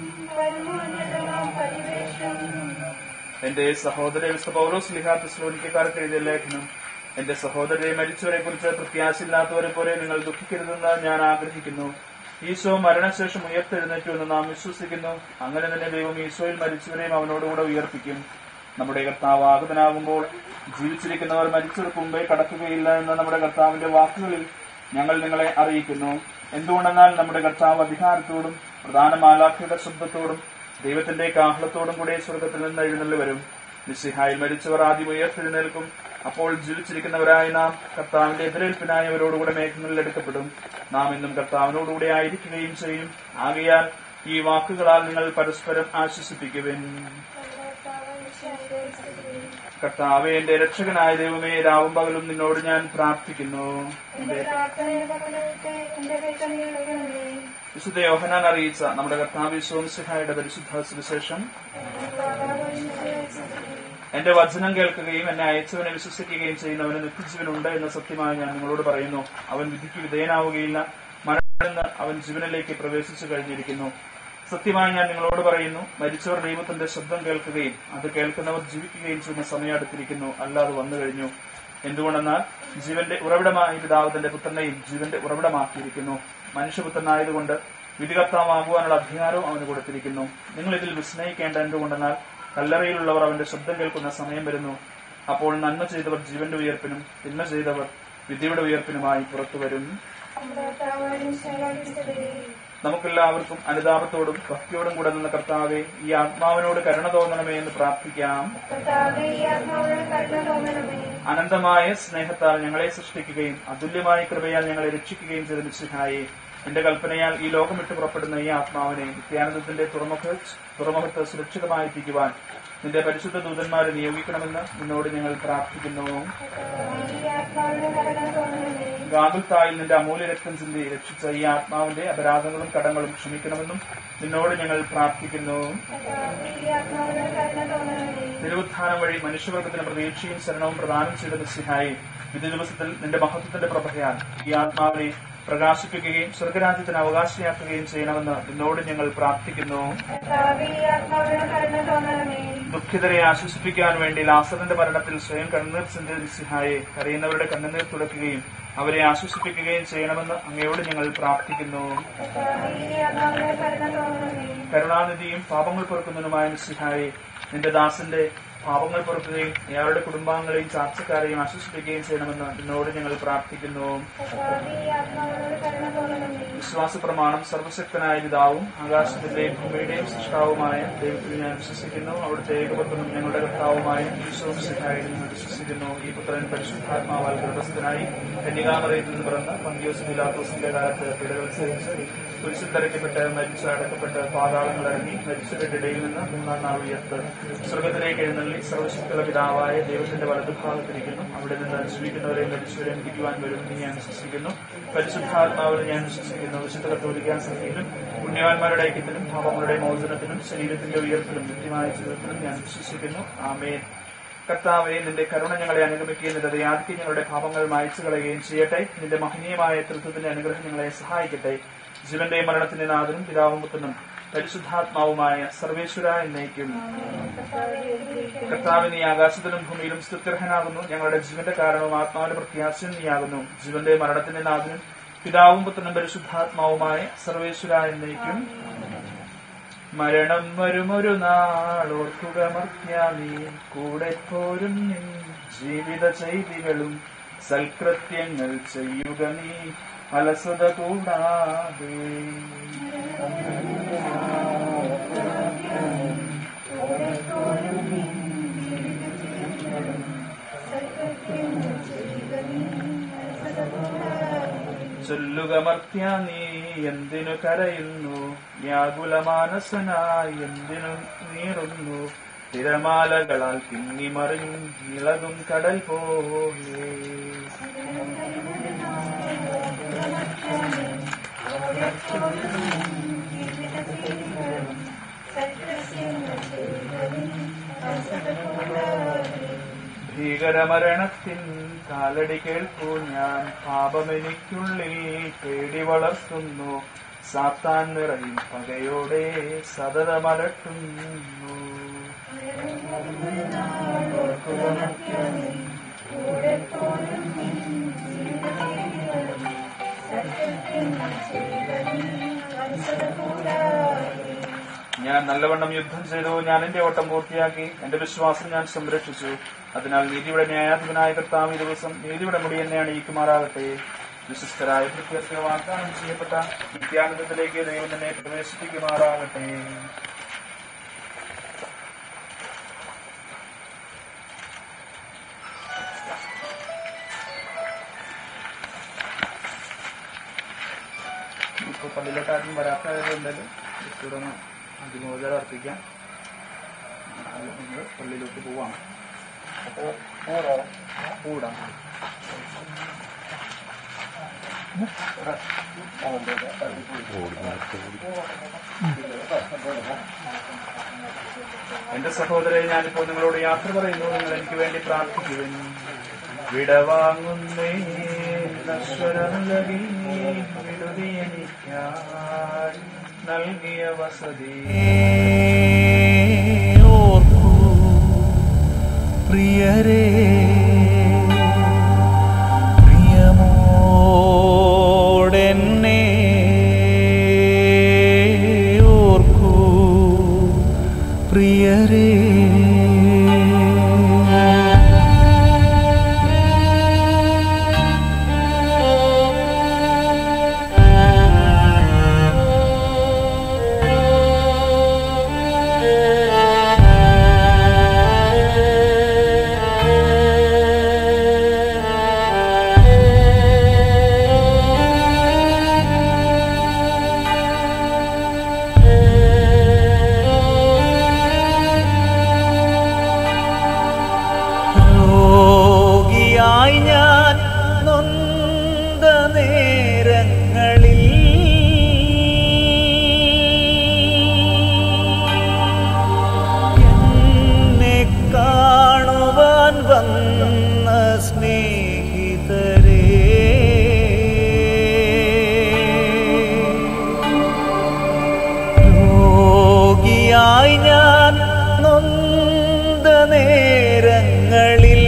എന്റെ സഹോദര വിശുദ്ധ പൗലോസ് ലിഹാത്ത് ശ്ലോനിക്കാർക്ക് എഴുതിയ ലേഖനം എന്റെ സഹോദരരെ മരിച്ചവരെ കുറിച്ച് പ്രത്യാശയില്ലാത്തവരെ പോലെ നിങ്ങൾ ദുഃഖിക്കരുതെന്ന് ഞാൻ ആഗ്രഹിക്കുന്നു ഈശോ മരണശേഷം ഉയർത്തെഴുന്നേറ്റു എന്ന് നാം വിശ്വസിക്കുന്നു അങ്ങനെ തന്നെ ദൈവം ഈശോയിൽ മരിച്ചവരെയും അവനോടുകൂടെ ഉയർപ്പിക്കും നമ്മുടെ കർത്താവ് ആഗതനാകുമ്പോൾ ജീവിച്ചിരിക്കുന്നവർ മരിച്ചവർക്ക് മുമ്പേ കടക്കുകയില്ല എന്ന നമ്മുടെ കർത്താവിന്റെ വാക്കുകളിൽ ഞങ്ങൾ നിങ്ങളെ അറിയിക്കുന്നു എന്തുകൊണ്ടെന്നാൽ നമ്മുടെ കർത്താവ് അധികാരത്തോടും പ്രധാന മാലാഖയുടെ ശബ്ദത്തോടും ദൈവത്തിന്റെ കാഹളത്തോടും കൂടെ സ്വർഗത്തിൽ നിന്ന് എഴുന്നള്ളി വരും നിസ്സിഹായിൽ മരിച്ചവർ ആദ്യം ഉയർത്തെഴുന്നേൽക്കും അപ്പോൾ ജീവിച്ചിരിക്കുന്നവരായ നാം കർത്താവിന്റെ എതിരേൽപ്പിനായി അവരോടുകൂടെ മേഘങ്ങളിൽ എടുക്കപ്പെടും നാം ഇന്നും കർത്താവിനോടുകൂടെ ആയിരിക്കുകയും ചെയ്യും ആകയാൽ ഈ വാക്കുകളാൽ നിങ്ങൾ പരസ്പരം ആശ്വസിപ്പിക്കുവിൻ കർത്താവെ എന്റെ രക്ഷകനായ ദൈവമേ രാവും പകലും നിന്നോട് ഞാൻ പ്രാർത്ഥിക്കുന്നു എന്റെ വിശുദ്ധ യോഹനാൻ അറിയിച്ച നമ്മുടെ കർത്താവ് സോംസിഹായുടെ പരിശുദ്ധ സുവിശേഷം എന്റെ വചനം കേൾക്കുകയും എന്നെ അയച്ചവനെ വിശ്വസിക്കുകയും ചെയ്യുന്നവന് നിത്യജീവനുണ്ട് എന്ന സത്യമായി ഞാൻ നിങ്ങളോട് പറയുന്നു അവൻ വിധിക്ക് വിധേയനാവുകയില്ല മരണത്തിൽ നിന്ന് അവൻ ജീവനിലേക്ക് പ്രവേശിച്ചു കഴിഞ്ഞിരിക്കുന്നു സത്യമായി ഞാൻ നിങ്ങളോട് പറയുന്നു മരിച്ചവർ ദൈവത്തിന്റെ ശബ്ദം കേൾക്കുകയും അത് കേൾക്കുന്നവർ ജീവിക്കുകയും ചെയ്യുന്ന സമയം അടുത്തിരിക്കുന്നു അല്ലാതെ വന്നു കഴിഞ്ഞു എന്തുകൊണ്ടെന്നാൽ ജീവന്റെ ഉറവിടമായ പിതാവ് തന്റെ പുത്രനെയും ജീവന്റെ ഉറവിടമാക്കിയിരിക്കുന്നു മനുഷ്യപുത്രനായതുകൊണ്ട് വിധികർത്താവാകുവാനുള്ള അധികാരവും അവന് കൊടുത്തിരിക്കുന്നു നിങ്ങൾ ഇതിൽ വിസ്മയിക്കേണ്ട എന്തുകൊണ്ടെന്നാൽ കല്ലറയിലുള്ളവർ അവന്റെ ശബ്ദം കേൾക്കുന്ന സമയം വരുന്നു അപ്പോൾ നന്മ ചെയ്തവർ ജീവന്റെ ഉയർപ്പിനും തിന്മ ചെയ്തവർ വിധിയുടെ ഉയർപ്പിനുമായി പുറത്തു വരും നമുക്കെല്ലാവർക്കും അനുതാപത്തോടും ഭക്തിയോടും കൂടെ നിന്ന കർത്താവെ ഈ ആത്മാവിനോട് കരുണ തോന്നണമേ എന്ന് പ്രാർത്ഥിക്കാം അനന്തമായ സ്നേഹത്താൽ ഞങ്ങളെ സൃഷ്ടിക്കുകയും അതുല്യമായ കൃപയാൽ ഞങ്ങളെ രക്ഷിക്കുകയും ചെയ്ത മിശിഹായെ എന്റെ കൽപ്പനയാൽ ഈ ലോകം വിട്ടു പുറപ്പെടുന്ന ഈ ആത്മാവിനെ നിത്യാനന്ദത്തിന്റെ തുറമുഖ തുറമുഖത്ത് സുരക്ഷിതമായിരിക്കുവാൻ നിന്റെ പരിശുദ്ധ ദൂതന്മാരെ നിയോഗിക്കണമെന്ന് നിന്നോട് ഞങ്ങൾ പ്രാർത്ഥിക്കുന്നു ഗാകുൽത്തായിൽ നിന്റെ അമൂല്യ രക്തം ചിന്തി രക്ഷിച്ച ഈ ആത്മാവിന്റെ അപരാധങ്ങളും കടങ്ങളും ക്ഷമിക്കണമെന്നും നിന്നോട് ഞങ്ങൾ പ്രാർത്ഥിക്കുന്നു തിരുവുത്ഥാനം വഴി മനുഷ്യവർഗത്തിന് പ്രതീക്ഷയും ശരണവും പ്രദാനം ചെയ്ത മിസ്സിഹായി വിധി ദിവസത്തിൽ നിന്റെ മഹത്വത്തിന്റെ പ്രഭയാൽ ഈ ആത്മാവിനെ പ്രകാശിപ്പിക്കുകയും സ്വർഗരാജ്യത്തിന് അവകാശിയാക്കുകയും ചെയ്യണമെന്ന് നിന്നോട് ഞങ്ങൾ പ്രാർത്ഥിക്കുന്നു ദുഃഖിതരെ ആശ്വസിപ്പിക്കാൻ വേണ്ടി ലാസറിന്റെ മരണത്തിൽ സ്വയം കണ്ണുനീർ ചിന്തിച്ച മിസ്സിഹായെ കരയുന്നവരുടെ കണ്ണുനീർ തുടയ്ക്കുകയും അവരെ ആശ്വസിപ്പിക്കുകയും ചെയ്യണമെന്ന് അങ്ങയോട് ഞങ്ങൾ പ്രാർത്ഥിക്കുന്നു കരുണാനിധിയും പാപങ്ങൾ പൊറുക്കുന്നതിനുമായ മിസ്സിഹായെ നിന്റെ ദാസന്റെ പാപങ്ങൾ പുറത്തുകയും ഇയാളുടെ കുടുംബാംഗങ്ങളെയും ചാർച്ചക്കാരെയും ആശ്വസിപ്പിക്കുകയും ചെയ്യണമെന്ന് എന്നോട് ഞങ്ങൾ പ്രാർത്ഥിക്കുന്നു വിശ്വാസ പ്രമാണം സർവശക്തനായ പിതാവും ആകാശത്തിന്റെയും ഭൂമിയുടെയും സൃഷ്ടാവുമായ ദൈവത്തിൽ ഞാൻ വിശ്വസിക്കുന്നു അവിടുത്തെ ഏകപുത്രനും ഞങ്ങളുടെ കർത്താവുമായ ഈശോമിശിഹായി ഞങ്ങൾ വിശ്വസിക്കുന്നു ഈ പുത്രൻ പരിശുദ്ധാത്മാവാൽ ഗർഭസ്ഥനായി കന്യകാമറയത്തിൽ നിന്ന് പിറന്ന പന്തിയോസ് പിലാത്തോസിന്റെ കാലത്ത് പിടകൾ സഹിച്ച് കുരിശിൽ തരയ്ക്കപ്പെട്ട് മരിച്ച് അടക്കപ്പെട്ട് പാതാളങ്ങൾ ഇറങ്ങി മരിച്ചവരുടെ ഇടയിൽ നിന്ന് മൂന്നാം നാൾ ഉയർത്ത് സ്വർഗത്തിലേക്ക് എഴുന്നള്ളി സർവശക്തിയുള്ള പിതാവായ ദൈവത്തിന്റെ വലതുഭാഗത്തിരിക്കുന്നു അവിടെ നിന്ന് ജീവിക്കുന്നവരെ മരിച്ചവരെ അനുഭവിക്കുവാൻ വരും എന്ന് ഞാൻ വിശ്വസിക്കുന്നു പരിശുദ്ധാത്മാവിനെ ഞാൻ വിശ്വസിക്കുന്നു വിശുദ്ധ കത്തോലിക്കാൻ സഭയിലും പുണ്യവാന്മാരുടെ ഐക്യത്തിനും പാപങ്ങളുടെ മോചനത്തിനും ശരീരത്തിന്റെ ഉയർത്തലും നിത്യമായ ജീവിതത്തിലും ഞാൻ വിശ്വസിക്കുന്നു ആമേൻ കർത്താവെ നിന്റെ കരുണ ഞങ്ങളെ അനുഗമിക്കുകയും നിന്റെ ദയാദിക്ക് ഞങ്ങളുടെ പാപങ്ങൾ മായച്ചു കളയുകയും ചെയ്യട്ടെ നിന്റെ മഹനീയമായ തൃത്വത്തിന്റെ അനുഗ്രഹം ഞങ്ങളെ സഹായിക്കട്ടെ ജീവന്റെ മരണത്തിന്റെ നാഥനും പിതാവും പുത്രനും പരിശുദ്ധാത്മാവുമായ സർവേശ്വര എന്നേക്കും കർത്താവ് നീ ആകാശത്തിലും ഭൂമിയിലും സ്തുത്യർഹനാകുന്നു ഞങ്ങളുടെ ജീവന്റെ കാരണവും ആത്മാവിന്റെ പ്രത്യാശയും നീയാകുന്നു ജീവന്റെ മരണത്തിന്റെ നാഥനും പിതാവും പുത്രനും പരിശുദ്ധാത്മാവുമായ സർവേശ്വര എന്നേക്കും മരണം വരുമൊരു നാൾ ഓർക്കുക മർത്യ നീ കൂടെ പോരും നിൻ ജീവിത ചെയ്തികളും സൽകൃത്യങ്ങൾ ചെയ്യുക നീ അലസത കൂടാതെ ചൊല്ലുക മർത്യ നീ എന്തിനു കരയുന്നു വ്യാകുലമാനസനായി എന്തിനു നീറുന്നു തിരമാലകളാൽ തിങ്ങിമറിഞ്ഞിളകും കടൽ പോലെ ഭീകരമരണത്തിൻ കാലടി കേൾക്കൂ ഞാൻ പാപമെനിക്കുള്ളിൽ പേടി വളർത്തുന്നു സാത്താൻ നിറയും പകയോടെ സതതമലട്ടുന്നു ഞാൻ നല്ലവണ്ണം യുദ്ധം ചെയ്തു ഞാൻ എന്റെ ഓട്ടം പൂർത്തിയാക്കി എന്റെ വിശ്വാസം ഞാൻ സംരക്ഷിച്ചു അതിനാൽ നീതിയുടെ ന്യായാധിപനായ കർത്താവ് ഈ ദിവസം നീതിയുടെ മുടി എന്നെ അണിയിക്കുമാറാകട്ടെ വിശിഷ്ടരായ പ്രത്യേക വാഗ്ദാനം ചെയ്യപ്പെട്ട നിത്യാനന്ദത്തിലേക്ക് ദൈവം തന്നെ പ്രവേശിപ്പിക്കുമാറാകട്ടെ ഇപ്പൊ പള്ളിയിലോട്ടാരും വരാത്തതുണ്ടെങ്കിൽ ഇവിടെ ഒന്ന് അതിമോചനം അർപ്പിക്കാം അത് നമ്മൾ പള്ളിയിലോട്ട് പോവാം കൂടാം എന്റെ സഹോദരൻ ഞാനിപ്പോൾ നിങ്ങളോട് യാത്ര പറയുന്നു നിങ്ങൾ എനിക്ക് വേണ്ടി പ്രാർത്ഥിക്കുവിൻ വിടവാങ്ങുന്നേ നശ്വരം നൽകി വിടുതി എനിക്കായി നൽകിയ വസതി ഓർക്കൂ പ്രിയരേ പ്രിയമോടെന്നെ ഓർക്കൂ പ്രിയരേ രോഗിയായി ഞാൻ നൊന്ത നേരങ്ങളിൽ എന്നെ കാണുവാൻ വന്ന സ്നേഹിതരേ രോഗിയായി ഞാൻ നൊന്ത നേരങ്ങളിൽ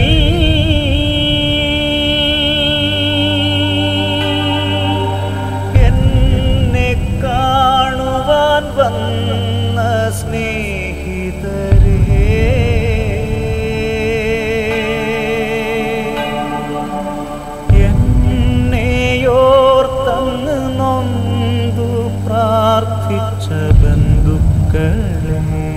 എന്നെ കാണുവാൻ വന്ന സ്നേഹിതരേ പ്രാർത്ഥിച്ച ബന്ധുക്കളെ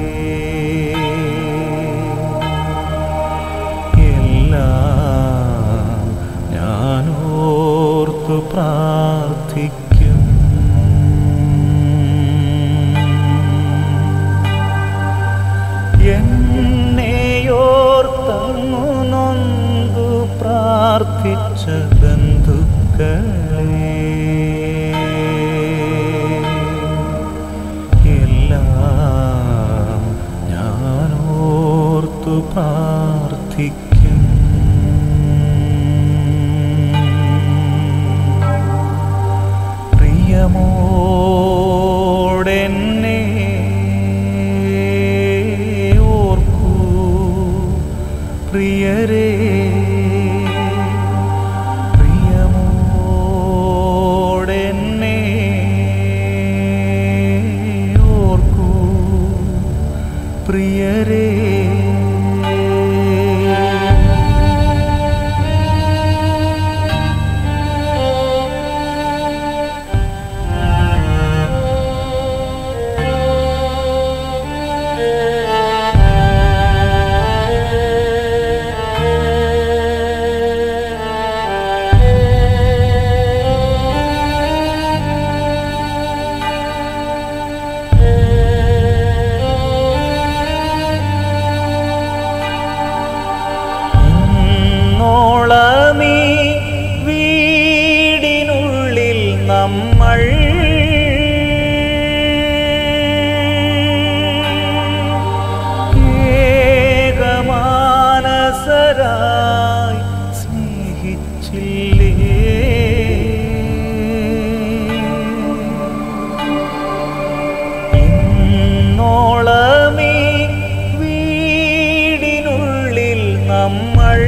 എല്ലാം ഞാനോർത്തു പ്രാർത്ഥിക്കും എന്നെയോർത്തങ്ങു നൊന്തു പ്രാർത്ഥിച്ച ബന്ധുക്കളെ എല്ലാം ഞാനോർത്തു പ്രാർത്ഥിക്കും പ്രിയമോടെന്നെ ഓർക്കൂ പ്രിയരേ പ്രിയമോടെന്നെ ഓർക്കൂ പ്രിയരേ ഇന്നോളമീ വീടിനുള്ളിൽ നമ്മൾ ഏകമാനസരായി സ്നേഹിച്ചില്ലേ ഇന്നോളമീ വീടിനുള്ളിൽ നമ്മൾ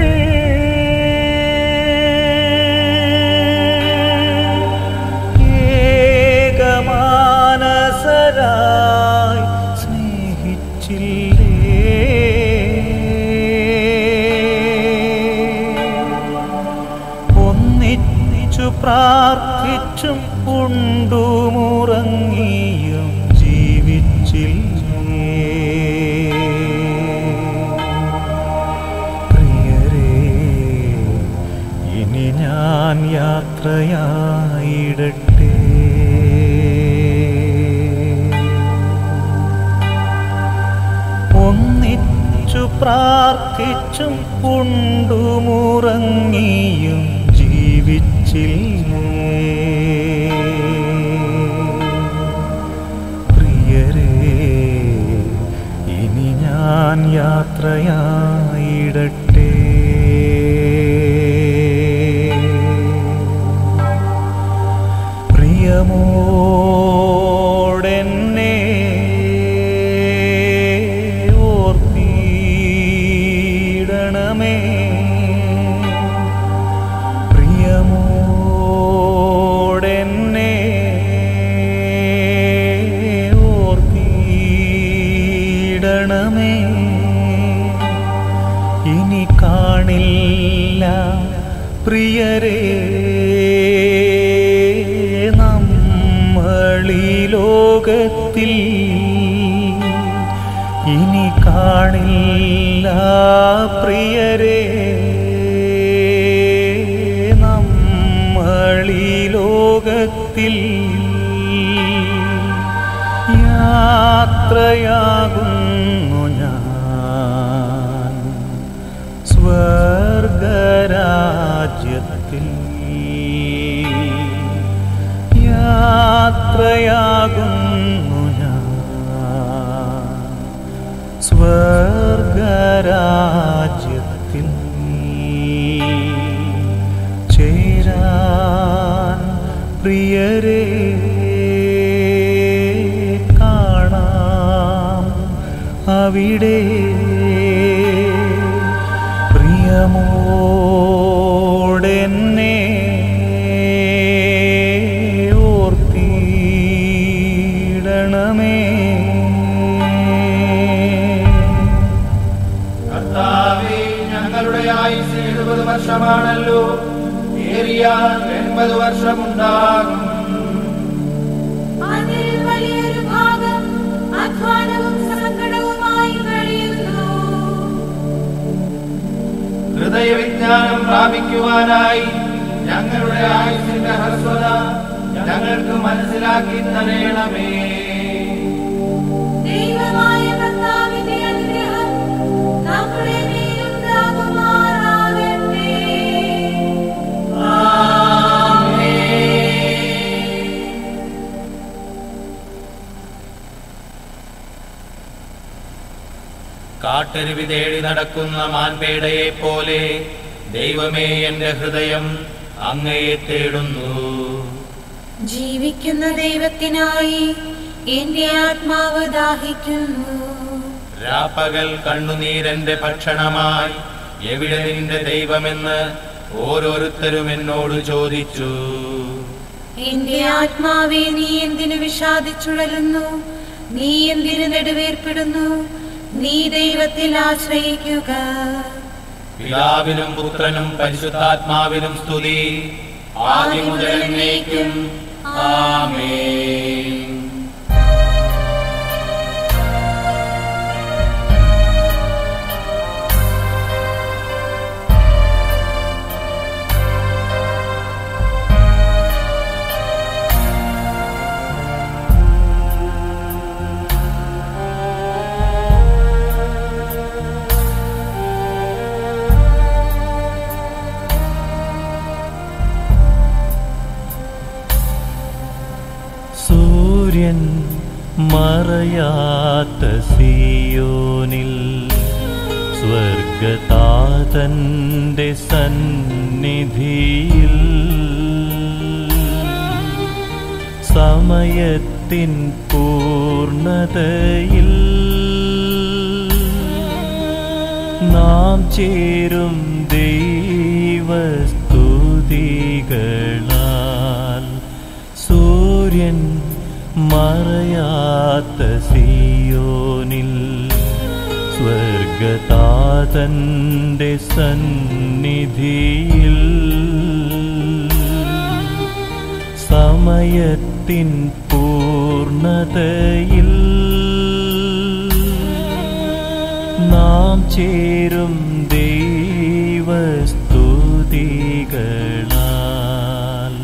ഏകമാനസരായി സ്നേഹിച്ചില്ലേ ഒന്നിച്ചു പ്രാർത്ഥിച്ചും ഉണ്ടുമുറങ്ങിയും ജീവിച്ചില്ലേ പ്രിയരേ ഇനി ഞാൻ യാത്രയായിടട്ടെ ഒന്നിച്ചു പ്രാർത്ഥിച്ചും ഉണ്ടുമുറങ്ങിയും ജീവിച്ചില്ലേ പ്രിയരേ ഇനി ഞാൻ യാത്രയായിടട്ടെ പ്രിയമോടെന്നെ ഓർത്തിടണമേ പ്രിയമോടെന്നെ ഓർത്തിടണമേ ഇനി കാണില്ല പ്രിയരേ നമ്മളീ ലോകത്തിൽ ഇനി കാണില്ല പ്രിയരേ നമ്മളീ ലോകത്തിൽ യാത്രയാകുന്നു ഞാൻ സ്വർഗരാജ്യത്തിൽ യാത്രയാകുന്നു ഞാൻ സ്വർഗരാജ്യത്തിൽ ചേരാൻ പ്രിയരേ കാണാം അവിടെ പ്രിയമോടെന്നെ ഓർത്തിടണമേ കർത്താവേ ഞങ്ങളുടെ ആയുസ് എഴുപത് വർഷമാണല്ലോ ഏറിയ എൺപത് വർഷമുണ്ടാകും അതിൽ വലിയ ഹൃദയവിജ്ഞാനം പ്രാപിക്കുവാനായി ഞങ്ങളുടെ ആയുസിന്റെ ഹ്രസ്വത ഞങ്ങൾക്ക് മനസ്സിലാക്കി തരേണമേ ദൈവമായ കർത്താവിന്റെ അനുഗ്രഹം നമ്മുടെ മേലുണ്ടാകുമാറാകട്ടെ കാട്ടരുവി തേടി നടക്കുന്ന മാൻപേടയെ പോലെ ദൈവമേ എന്റെ ഹൃദയം അങ്ങയെ തേടുന്നു ജീവിക്കുന്ന ദൈവത്തിനായി എന്റെ ആത്മാവ് ദാഹിക്കുന്നു രാപ്പകൽ കണ്ണുനീരന്റെ ഭക്ഷണമായി എവിടെ നിന്റെ ദൈവമെന്ന് ഓരോരുത്തരും എന്നോട് ചോദിച്ചു എന്റെ ആത്മാവെ നീ എന്തിനു വിഷാദിച്ചുഴലുന്നു നീ എന്തിനു നെടുവേർപ്പെടുന്നു നീ ദൈവത്തിൽ ആശ്രയിക്കുക പിതാവിനും പുത്രനും പരിശുദ്ധാത്മാവിനും സ്തുതി ആദ്യം മുതൽ എന്നേക്കും ആമേൻ സൂര്യൻ മറയാത്ത സിയോനിൽ സ്വർഗതാതന്റെ സന്നിധിയിൽ സമയത്തിൻ പൂർണതയിൽ നാം ചേരും ദൈവസ്തുതികളാൽ സൂര്യൻ മറയാത്ത സിയോനിൽ സ്വർഗതാതന്റെ സന്നിധിയിൽ സമയത്തിൻ പൂർണതയിൽ നാം ചേരും ദൈവസ്തുതികളാൽ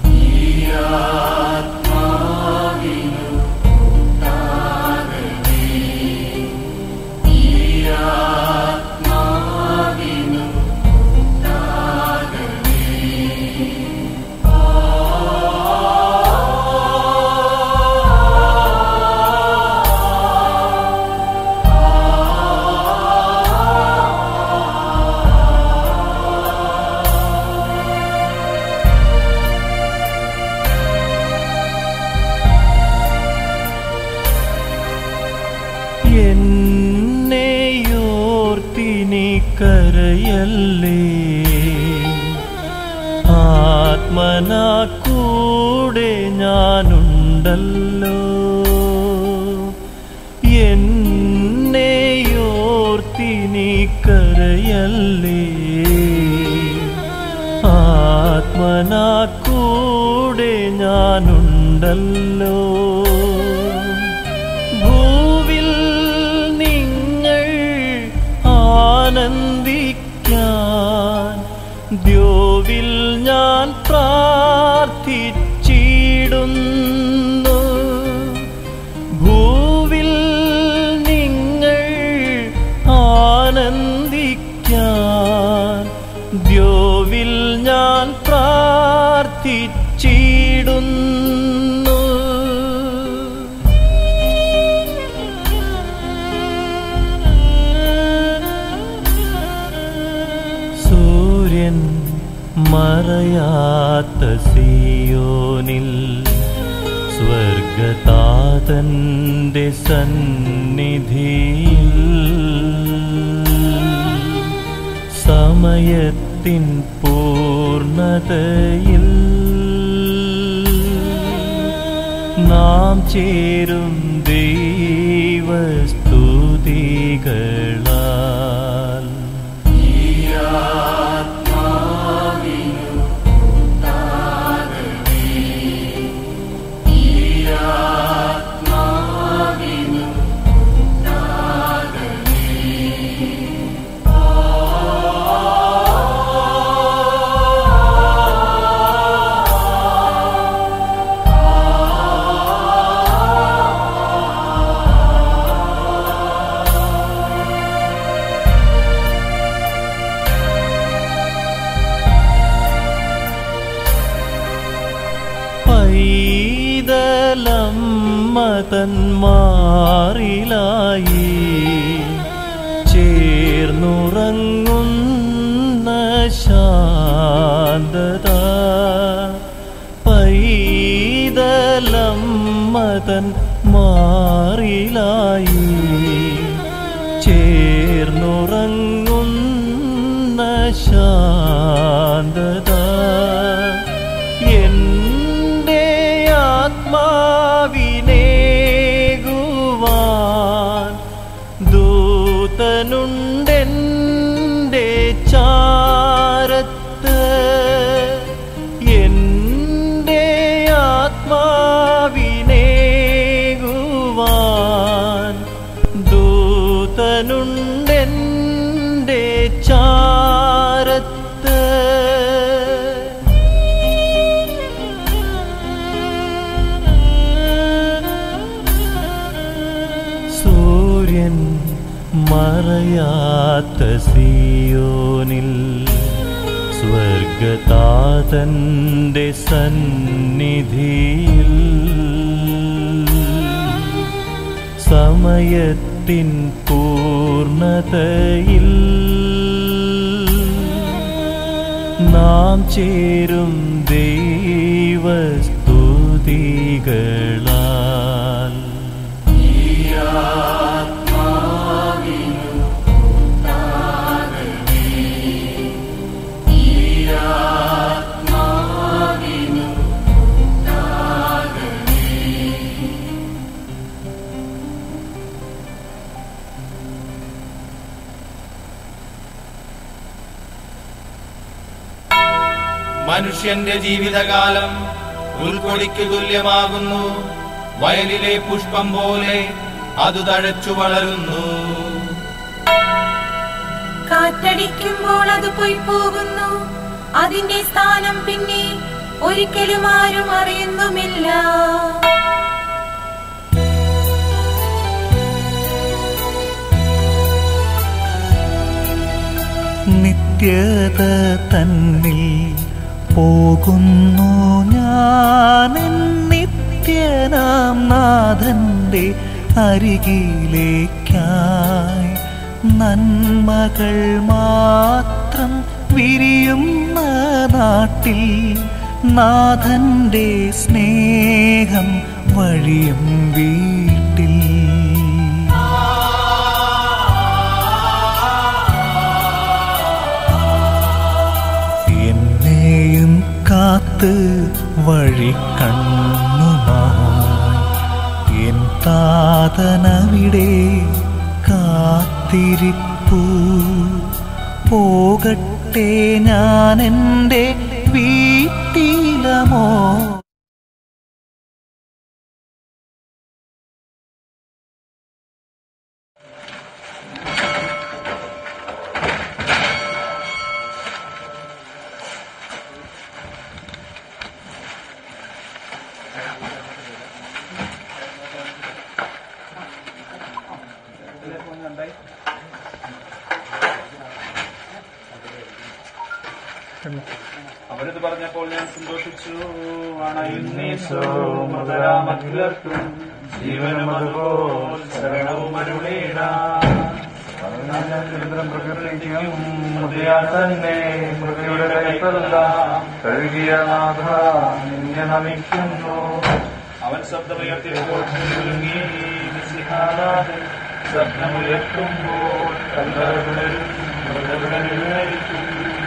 എന്നെയോർത്തിനി കരയല്ലേ ആത്മന കൂടെ ഞാനുണ്ടല്ലോ എന്നെയോർത്തിനി കരയല്ലേ ആത്മന കൂടെ ഞാനുണ്ടല്ലോ ഭൂവിൽ നിങ്ങൾ ആനന്ദിക്കാൻ ദ്യോവിൽ ഞാൻ പ്രാർത്ഥിച്ചിടുന്നു ഭൂവിൽ നിങ്ങൾ ആനന്ദിക്കാൻ ദ്യോവിൽ ഞാൻ പ്രാർത്ഥിച്ചിടുന്നു സൂര്യൻ മറയാത്ത സിയോനിൽ സ്വർഗതാതന്റെ സന്നിധിയിൽ സമയത്തിൻ പൂർണതയിൽ നാം ചേരും ദൈവസ്തുതികളാൽ ും മാറിലായി ചേർന്നുറങ്ങുന്ന ശാന്തത പൈതലമ്മതൻ മാറിലായി ചേർന്നുറങ്ങുന്ന ശാന്തത എൻ്റെ ആത്മാവിനേകുവാൻ ദൂതനുണ്ടെൻ്റെ ചാരത്ത് എൻ്റെ ആത്മാവിനേകുവാൻ ദൂതനുണ്ടെൻ്റെ ചാരത്ത് സൂര്യൻ മറയാത്ത സിയോനിൽ സ്വർഗതാതന്റെ സന്നിധിയിൽ സമയത്തിൻ പൂർണതയിൽ നാം ചേരും ദൈവസ്തുതികളാൽ മനുഷ്യന്റെ ജീവിതകാലം ഉൾക്കൊടിക്ക് തുല്യമാകുന്നു വയലിലെ പുഷ്പം പോലെ അത് തഴച്ചു വളരുന്നു കാറ്റടിക്കുമ്പോൾ അത് പോയി പോകുന്നു അതിന്റെ സ്ഥാനം പിന്നെ ഒരിക്കലും ആരും അറിയുന്നുമില്ല നിത്യത തന്നിൽ പോകുന്നു ഞാൻ നിത്യനാം നാഥന്റെ അരികിലേക്കായി നന്മകൾ മാത്രം വിരിയുന്ന നാട്ടിൽ നാഥന്റെ സ്നേഹം വഴിയും വീട്ടിൽ എന്നെയും കാത്ത് വഴി കണ്ണുമായി എൻ താതനവിടെ കാത്തിരിപ്പു പോകട്ടെ ഞാൻ എൻ്റെ വീട്ടിലമോ അവരിത് പറഞ്ഞപ്പോൾ ഞാൻ സന്തോഷിച്ചു അണയുന്നീശോ മധുരാമഖിലർക്കും ജീവനും അതുപോൽ ശരണവും അരുളേട തന്നെ മൃഗയുടെ കൈപ്പല്ല കഴുകിയ നാഥ നിന്നെ നമിക്കുന്നു അവൻ ശബ്ദമുയർത്തിയപ്പോൾ കുലുങ്ങി മിശിഹാനാഥൻ ശബ്ദമുയർത്തുമ്പോൾ കല്ലറകളും മൃഗങ്ങളെഴുന്നേൽക്കും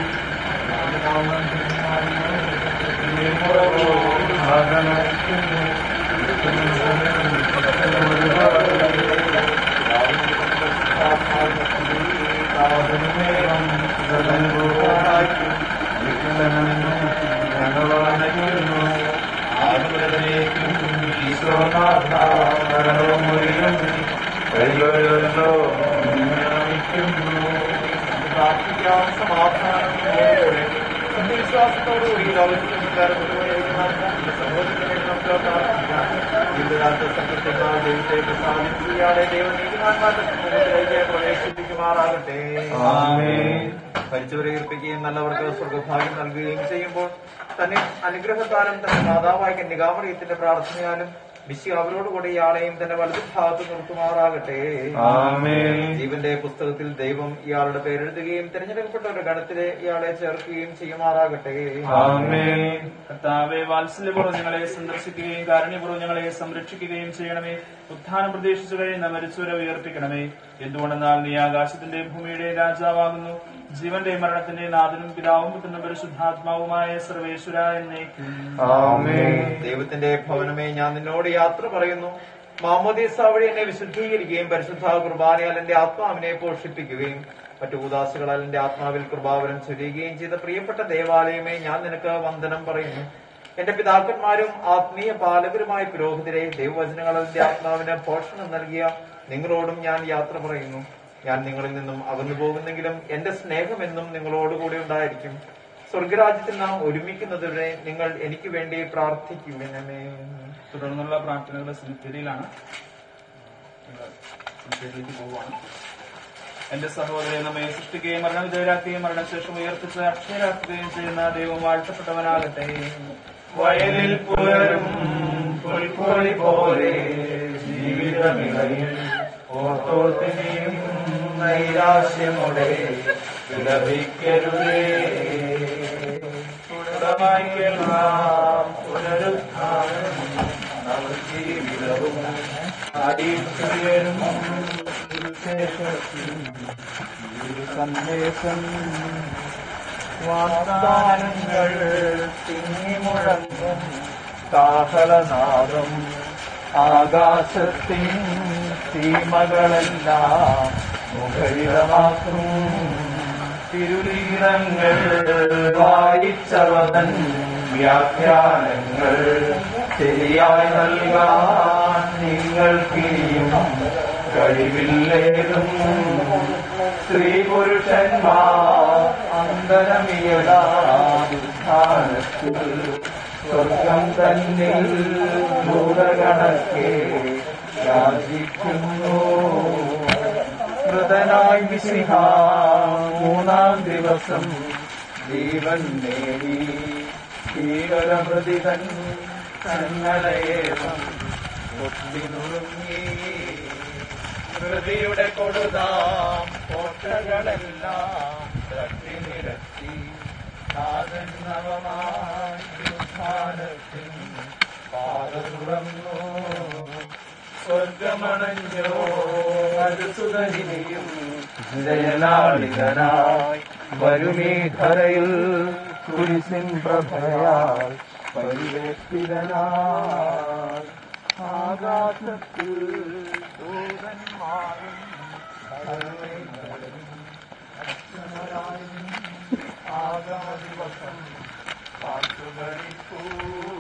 സത്യവിശ്വാസത്തോടുകൂടി ദൈവത്തെ പ്രസാദിച്ചു ഇയാളെ ദൈവം നീതിമാന്മാരുടെ സമൂഹത്തിലേക്ക് പ്രവേശിപ്പിക്കുമാറാകട്ടെ ഭരിച്ചവരെ ഏൽപ്പിക്കുകയും നല്ലവർക്ക് സ്വർഗഭാഗ്യം നൽകുകയും ചെയ്യുമ്പോൾ തന്നെ അനുഗ്രഹത്താലും തന്റെ മാതാവായ കന്യകാമറിയത്തിന്റെ പ്രാർത്ഥനയാലും മിശി അവരോട് കൂടി ഇയാളെയും തന്റെ വലതു ഭാഗത്ത് നിർത്തുമാറാകട്ടെ ആമേൻ. ജീവന്റെ പുസ്തകത്തിൽ ദൈവം ഇയാളുടെ പേരെഴുതുകയും തിരഞ്ഞെടുക്കപ്പെട്ട ഒരു ഗണത്തിലെ ഇയാളെ ചേർക്കുകയും ചെയ്യുമാറാകട്ടെ ആമേൻ. കർത്താവെ വാത്സല്യപൂർവ്വം ഞങ്ങളെ സന്ദർശിക്കുകയും കാരുണ്യപൂർവ്വം ഞങ്ങളെ സംരക്ഷിക്കുകയും ചെയ്യണമേ ഉത്ഥാനം പ്രതീക്ഷിച്ചു കഴിയുന്ന മരിച്ചവരെ ഉയർപ്പിക്കണമേ എന്തുകൊണ്ടെന്നാൽ നീ ആകാശത്തിന്റെ ഭൂമിയുടെ രാജാവാകുന്നു ജീവന്റെ മരണത്തിന്റെ നാഥനും പിതാവും പുത്രനും പരിശുദ്ധാത്മാവുമായ സർവേശ്വര എന്നേക്കും ദൈവത്തിന്റെ ഭവനമേ ഞാൻ നിന്നോട് യാത്ര പറയുന്നു മാമോദീസ വഴി എന്നെ വിശുദ്ധീകരിക്കുകയും പരിശുദ്ധ കുർബാനയാൽ എന്റെ ആത്മാവിനെ പോഷിപ്പിക്കുകയും മറ്റു ഉദാസുകളാൽ എന്റെ ആത്മാവിൽ കൃപാവരം ചൊരിയുകയും ചെയ്ത പ്രിയപ്പെട്ട ദേവാലയമേ ഞാൻ നിനക്ക് വന്ദനം പറയുന്നു എന്റെ പിതാക്കന്മാരും ആത്മീയ പാലകരുമായ പുരോഹിതരെ ദൈവവചനങ്ങളിൽ എന്റെ ആത്മാവിന് പോഷണം നൽകിയ നിങ്ങളോടും ഞാൻ യാത്ര പറയുന്നു ഞാൻ നിങ്ങളിൽ നിന്നും അകന്നു പോകുന്നെങ്കിലും എന്റെ സ്നേഹമെന്നും നിങ്ങളോടുകൂടി ഉണ്ടായിരിക്കും സ്വർഗരാജ്യത്തിൽ നാം ഒരുമിക്കുന്നതുവരെ നിങ്ങൾ എനിക്ക് വേണ്ടി പ്രാർത്ഥിക്കുവിനമേ തുടർന്നുള്ള പ്രാർത്ഥനകളുടെ സെമിത്തേരിയിലാണ് സെമിത്തേരിയിലേക്ക് പോവുകയാണ് എന്റെ സഹോദരൻ നമ്മെ സൃഷ്ടിക്കുകയും മരണവിധേയരാക്കുകയും മരണശേഷം ഉയർപ്പിച്ച് അക്ഷയരാക്കുകയും ചെയ്യുന്ന ദൈവം വാഴ്ത്തപ്പെട്ടവനാകട്ടെ വയലിൽ പുലരും പുൽക്കൊടി പോലെ ജീവിതമിളയിൽ ഓർത്തോത്തിനെയും നൈരാശ്യമോടെ വിലപിക്കരുതേ തുടർമായി കേൾക്കാം പുനരുദ്ധാനം നവജീവിതവും അടിച്ചുയരും സന്ദേശം വാഗ്ദാനങ്ങൾ തിങ്ങിമുഴങ്ങും കാഹളനാദം ആകാശത്തിൻ സീമകളെല്ലാം മുഖരിതമാക്കും തിരുലീനങ്ങൾ വായിച്ചവതൻ വ്യാഖ്യാനങ്ങൾ ശരിയായി നൽകാൻ നിങ്ങൾക്കിനിയും കഴിവില്ലേതും സ്ത്രീ പുരുഷന്മാർ അന്തരമിയതാസ്ഥാനത്തിൽ സ്വർഗം തന്നിൽ ഭൂതഗണക്കെ യാചിക്കുന്നു മൃതനായി വിശിഹ മൂന്നാം ദിവസം ജീവൻ നേടി ഭീകരമൃതിതൻ ചങ്ങലയേവം ഒട്ടിനുറുങ്ങി ഹൃതിയുടെ കൊടുതാം കോട്ടകളെല്ലാം തട്ടി നിരത്തി നാഥൻ നവമായി ഉത്ഥാനത്തിൻ പാത തുറന്നു സ്വർഗമണഞ്ഞോ മരുസുതനിയും ജയലാളിതനായി വരുമീ ധരയിൽ കുരിശിൻ പ്രഭയാൽ പരിവേഷ്ടിതനായി ആകാശത്തിൽ ദൂതന്മാരും ആഗമദിവസം പാട്ടുകളിപ്പൂ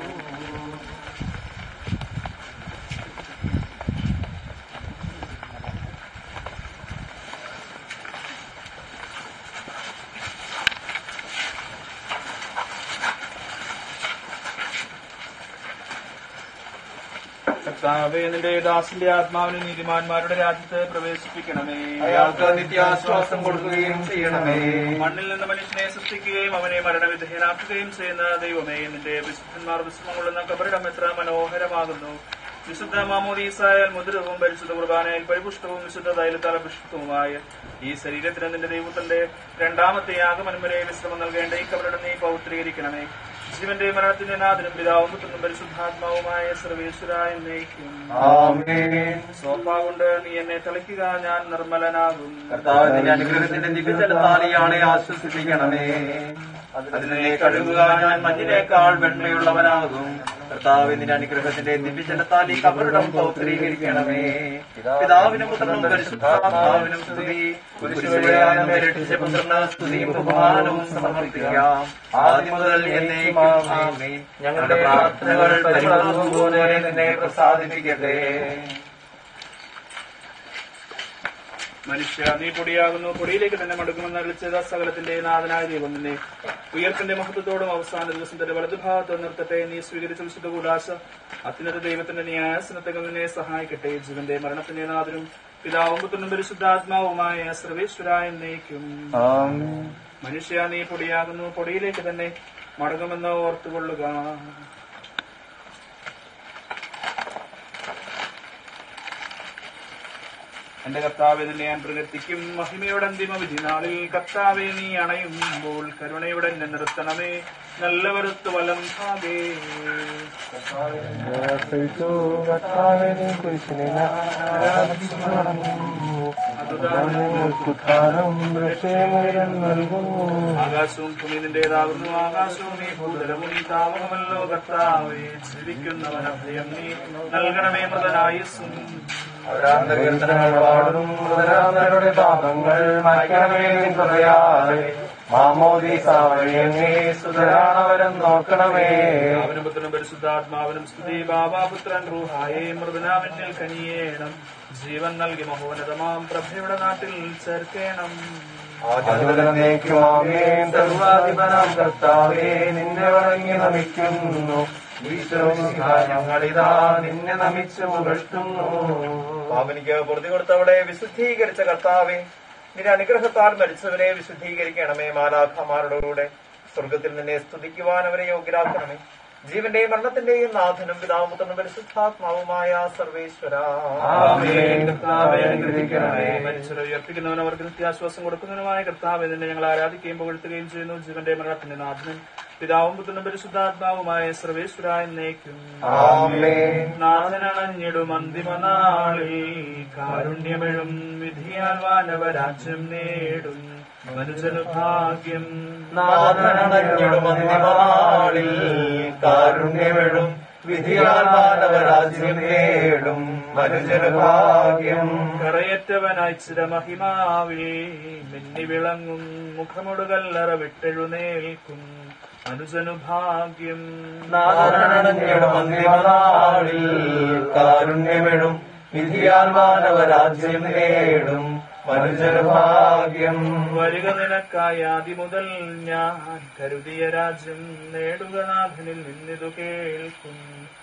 കർത്താവേ നിന്റെ ദാസിന്റെ ആത്മാവിനെ നീതിമാന്മാരുടെ രാജ്യത്ത് പ്രവേശിപ്പിക്കണമേ അയാൾക്ക് നിത്യാശ്വാസം കൊടുക്കുകയും ചെയ്യണമേ മണ്ണിൽ നിന്ന് മനുഷ്യനെ സൃഷ്ടിക്കുകയും അവനെ മരണവിധേയനാക്കുകയും ചെയ്യുന്ന ദൈവമേ നിന്റെ വിശുദ്ധന്മാർ വിശ്രമം കൊള്ളുന്ന കബറിടം എത്ര മനോഹരമാകുന്നു വിശുദ്ധ മാമോദീസായാൽ മുദ്രവും പരിശുദ്ധ കുർബാനയിൽ പരിപുഷ്ടവും വിശുദ്ധ തൈലത്താൽ അഭിഷിക്തവുമായ ഈ ശരീരത്തിന് നിന്റെ ദൈവത്തിന്റെ രണ്ടാമത്തെ യാഗമനം വരെ വിശ്രമം നൽകേണ്ട ഈ കബറിടം നീ പൗത്രീകരിക്കണമേ ജീവന്റെ മരണത്തിന്റെ നാഥനും പിതാവും പുത്രനും പരിശുദ്ധാത്മാവുമായ സർവേശ്വരായ എന്നേക്കും ആമേൻ സോഫ കൊണ്ട് നീ എന്നെ തളിക്കുക ഞാൻ നിർമ്മലനാകും കർത്താവിന്റെ അനുഗ്രഹത്തിന്റെ ദിവ്യജലത്താൽ ഇയാളെ ആശ്വസിപ്പിക്കണമേ അതിനെ കഴുകുക ഞാൻ മഞ്ഞിനേക്കാൾ വെണ്മയുള്ളവനാകും കർത്താവിന്റെ അനുഗ്രഹത്തിന്റെ ദിവ്യജലത്താൽ ഈ കബറിടം പൗത്രീകരിക്കണമേ പിതാവിനും പുത്രനും പരിശുദ്ധാത്മാവിനും സ്തുതി കുരിശുവഴിയാനം രക്ഷിച്ച പുത്രന് സ്തുതിയും ബഹുമാനവും സമർപ്പിക്കാം ആദ്യം മുതൽ എന്നേക്കും ആമേൻ ഞങ്ങളുടെ പ്രാർത്ഥനകൾ പരിമളപോലെ നിന്നെ പ്രസാദിപ്പിക്കട്ടെ മനുഷ്യ നീ പൊടിയാകുന്നു പൊടിയിലേക്ക് തന്നെ മടുക്കുമെന്ന് അരളിച്ചത് സകലത്തിന്റെ നാഥനായ ദൈവം നിന്നെ ഉയർത്തിന്റെ മഹത്വത്തോടും അവസാന ദിവസം തന്റെ വലതുഭാഗത്ത് നിർത്തട്ടെ നീ സ്വീകരിച്ച വിശുദ്ധ കൂടാശ അത്യുന്നത ദൈവത്തിന്റെ ന്യായസനത്തകം നിന്നെ സഹായിക്കട്ടെ ജീവന്റെ മരണത്തിന്റെ നാഥനും പിതാവും പുത്രനും പരിശുദ്ധാത്മാവുമായ സർവേശ്വരായ എന്നേക്കും മനുഷ്യ നീ പൊടിയാകുന്നു പൊടിയിലേക്ക് തന്നെ മടങ്ങുമെന്ന് ഓർത്തുകൊള്ളുക എന്റെ കർത്താവെ നിന്നെ ഞാൻ പ്രകൃതിക്കും മഹിമയുടെ അന്തിമ വിധി നാളിൽ കർത്താവെ നീ അണയുമ്പോൾ കരുണയുടെ എന്നെ നിർത്തണമേ നല്ല വരുത്ത് വലം ഭാഗേ ആകാശവും ഭൂമി നിന്റേതാകുന്നു ആകാശവും നീ ഭൂതലവും നീ താവകമല്ലോ കർത്താവേ ജീവിക്കുന്നവൻ അഭയം നീ നൽകണമേ മൃതനായുസ്സും അവരാന്ത കീർത്തനങ്ങൾ പാടും മൃതരാന്തരുടെ പാപങ്ങൾ മായ്ക്കണമേ നിൻ പറയാതെ മാമോദീസാവഴിയങ്ങേ സുതരാണവരം നോക്കണമേ അവനും പുത്രനും പരിശുദ്ധാത്മാവിനും സ്തുതി ബാബാപുത്രൻ റൂഹായേ മൃദനാവിനിൽ കനിയേണം ജീവൻ നൽകി മഹോന്നതമാം പ്രഭയുടെ നാട്ടിൽ ചേർക്കേണം ആധിപതനേക്കുമാമേൻ സർവാധിപനാം കർത്താവേ നിന്നെ വണങ്ങി നമിക്കുന്നു ഈശോ ഞങ്ങളിതാ നിന്നെ നമിച്ചു പുകഴ്ത്തുന്നു പാവനിക്ക് പൊറുതി കൊടുത്തവളെ വിശുദ്ധീകരിച്ച കർത്താവെ നിന്റെ അനുഗ്രഹത്താൽ മരിച്ചവരെ വിശുദ്ധീകരിക്കണമേ മാലാഖമാരുടെ കൂടെ സ്വർഗത്തിൽ നിന്നെ സ്തുതിക്കുവാൻ അവരെ യോഗ്യരാക്കണമേ ജീവന്റെയും മരണത്തിന്റെയും നാഥനും പിതാമുത്തനും പരിശുദ്ധാത്മാവുമായ സർവേശ്വര ആമേൻ കർത്താവേ അനുഗ്രഹിക്കണമേ മരിച്ചവരെ ഉയർപ്പിക്കുന്നവൻ അവർക്ക് നിത്യാശ്വാസം കൊടുക്കുന്നവനുമായ കർത്താവ് നിന്നെ ഞങ്ങൾ ആരാധിക്കുകയും പുകഴ്ത്തുകയും ചെയ്യുന്നു ജീവന്റെ മരണത്തിന്റെ നാഥനും പിതാവും പുത്രനും പരിശുദ്ധാത്മാവുമായ സർവേശ്വര എന്നേക്കും ആമേൻ നാഥനണഞ്ഞിടും അന്തിമനാളിൽ കാരുണ്യമെഴും വിധിയാൽ വാനവരാജ്യം നേടും മനുജനു ഭാഗ്യം നാഥനണഞ്ഞിടും അന്തിമനാളിൽ കാരുണ്യമെഴും വിധിയാൽ മാനവരാജ്യം നേടും മനുജന് ഭാഗ്യം കറയറ്റവനായി ചിരമഹിമാവേ മിന്നി വിളങ്ങും മുഖമൊടുകല്ലറ വിട്ടെഴുന്നേൽക്കും അനുജനു ഭാഗ്യം നാഥനണഞ്ഞിടും അന്തിമനാളിൽ കാരുണ്യമെഴും വിധിയാൽ മാനവരാജ്യം നേടും മനുജന് ഭാഗ്യം വരിക നിനക്കായി ആദ്യമുതൽ ഞാൻ കരുതിയ രാജ്യം നേടുക നാഥനിൽ നിന്നിതു കേൾക്കും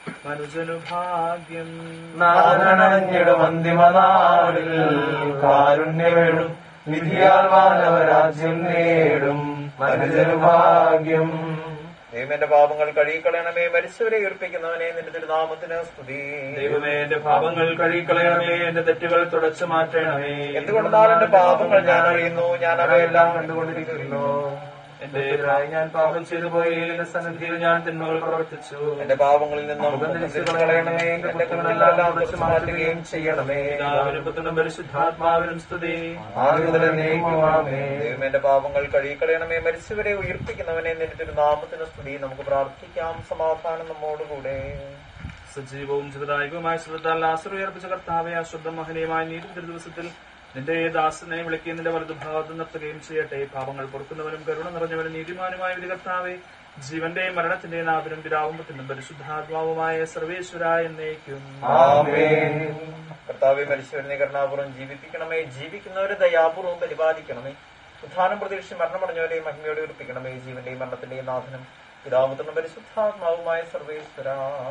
മനുജനു ഭാഗ്യം നാഥനണഞ്ഞിടും അന്തിമനാളിൽ കാരുണ്യമെഴും വിധിയാൽ മാനവരാജ്യം നേടും മനുജന് ഭാഗ്യം ദൈവന്റെ പാപങ്ങൾ കഴുകിക്കളയണമേ മരിച്ചവരെ ഉയർപ്പിക്കുന്നവനെ നിന്റെ തിരുനാമത്തിന് സ്തുതി ദൈവമേ എന്റെ പാപങ്ങൾ കഴുകിക്കളയണമേ എന്റെ തെറ്റുകൾ തുടച്ചു മാറ്റണമേ എന്തുകൊണ്ടാണ് എന്റെ പാപങ്ങൾ ഞാൻ അറിയുന്നു ഞാൻ അവയെല്ലാം കണ്ടുകൊണ്ടിരിക്കുന്നു എന്റെ എതിരായി ഞാൻ പാപം ചെയ്തു പോയി എന്റെ സന്നിധിയിൽ ഞാൻ തിന്മകൾ പ്രവർത്തിച്ചു എന്റെ പാപങ്ങളിൽ നിന്നും തിരിച്ചു കളയണമേ എന്റെ കുറ്റങ്ങളെല്ലാം തുടച്ചു മാറ്റുകയും ചെയ്യണമേ പിതാവിനും പുത്രനും പരിശുദ്ധാത്മാവിനും സ്തുതി ആദ്യമുതലേക്കുമാമേ ദൈവമേ എന്റെ പാപങ്ങൾ കഴുകിക്കളയണമേ മരിച്ചവരെ ഉയർപ്പിക്കുന്നവനെ നിന്റെ തിരുനാമത്തിന് സ്തുതി നമുക്ക് പ്രാർത്ഥിക്കാം സമാധാനം നമ്മോടുകൂടെ സജീവവും ചിതരായകവുമായ ശ്രദ്ധാൽ ലാസർ ഉയർപ്പിച്ച കർത്താവെ ആ ശുദ്ധ മഹനീയമായ നീതി തിരു ദിവസത്തിൽ നിന്റെ ദാസനെ വിളിക്കുകയും നിന്റെ വലതുഭാഗത്ത് നിർത്തുകയും ചെയ്യട്ടെ പാപങ്ങൾ പൊറുക്കുന്നവനും കരുണ നിറഞ്ഞവനും നീതിമാനുമായ വിധി കർത്താവെ ജീവന്റെയും മരണത്തിന്റെയും നാഥനും പിതാവുമ്പത്തിനും പരിശുദ്ധാത്മാവുമായ സർവേശ്വരായ എന്നേക്കും ആമേൻ കർത്താവെ മരിച്ചവരെ കരുണാപൂർവ്വം ജീവിപ്പിക്കണമേ ജീവിക്കുന്നവരെ ദയാപൂർവ്വം പരിപാലിക്കണമേ ഉത്ഥാനം പ്രതീക്ഷിച്ച് മരണമടഞ്ഞവരെയും മഹിമയോടെ ഉറപ്പിക്കണമേ ജീവന്റെയും മരണത്തിന്റെയും നാഥനും പിതാവുത്തനും പരിശുദ്ധാത്മാവുമായ സർവേശ്വര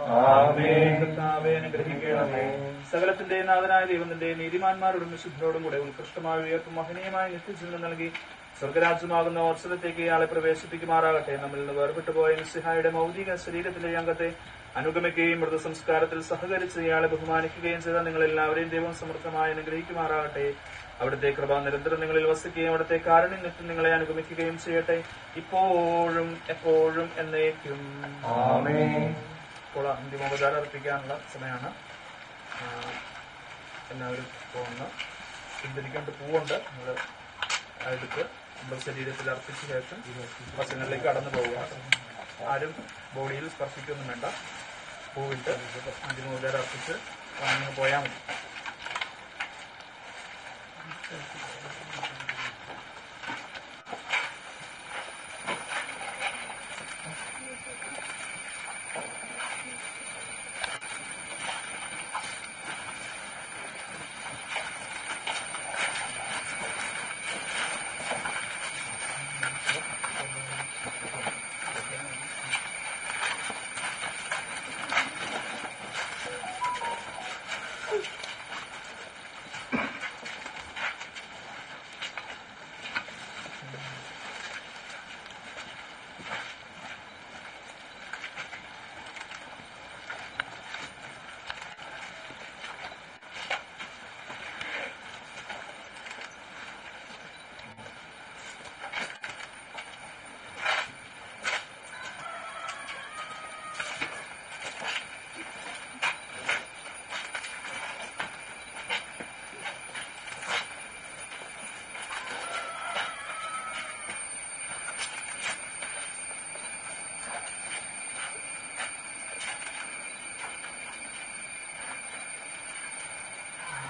ആമേൻ കർത്താവെ അനുഗ്രഹിക്കണമേ സകലത്തിന്റെ നാഥനായ ദൈവത്തിന്റെ നീതിമാന്മാരോടും വിശുദ്ധരോടും കൂടെ ഉത്കൃഷ്ടമായ ഉയർത്തും മഹനീയമായ നിത്യജീവനം നൽകി സ്വർഗരാജ്യമാകുന്ന ഓത്സവത്തിലേക്ക് ഇയാളെ പ്രവേശിപ്പിക്കുമാറാകട്ടെ നമ്മിൽ നിന്ന് വേർപെട്ടു പോയ മിസ്സിഹായുടെ മൗലിക ശരീരത്തിലെ അംഗത്തെ അനുഗമിക്കുകയും മൃതസംസ്കാരത്തിൽ സഹകരിച്ച് ഇയാളെ ബഹുമാനിക്കുകയും ചെയ്ത നിങ്ങൾ എല്ലാവരെയും ദൈവം സമൃദ്ധമായി അനുഗ്രഹിക്കുമാറാകട്ടെ അവിടുത്തെ കൃപ നിരന്തരം നിങ്ങളിൽ വസിക്കുകയും അവിടുത്തെ കാരുണ്യം നിത്യം നിങ്ങളെ അനുഗമിക്കുകയും ചെയ്യട്ടെ ഇപ്പോഴും എപ്പോഴും എന്നേക്കും ആമേൻ ഇപ്പോൾ അന്തിമോപചാരം അർപ്പിക്കാനുള്ള സമയമാണ് ആ, എല്ലാവരും പോകുന്ന പിന്തിരിക്കേണ്ട പൂവുണ്ട് നമ്മൾ എടുത്ത് നമ്മുടെ ശരീരത്തിൽ അർപ്പിച്ച ശേഷം വശങ്ങളിലേക്ക് കടന്നു പോവുക ആരും ബോഡിയിൽ സ്പർശിക്കൊന്നും വേണ്ട പൂവിട്ട് അന്തിമോപചാരം അർപ്പിച്ച് അങ്ങ് പോയാൽ മതി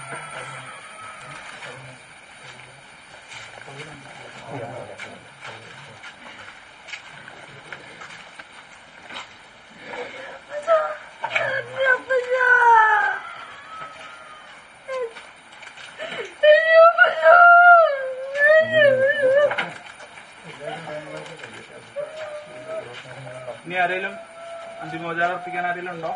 ഇനി ആരെങ്കിലും അന്തിമോചാരം അർപ്പിക്കാൻ ആരെങ്കിലും ഉണ്ടോ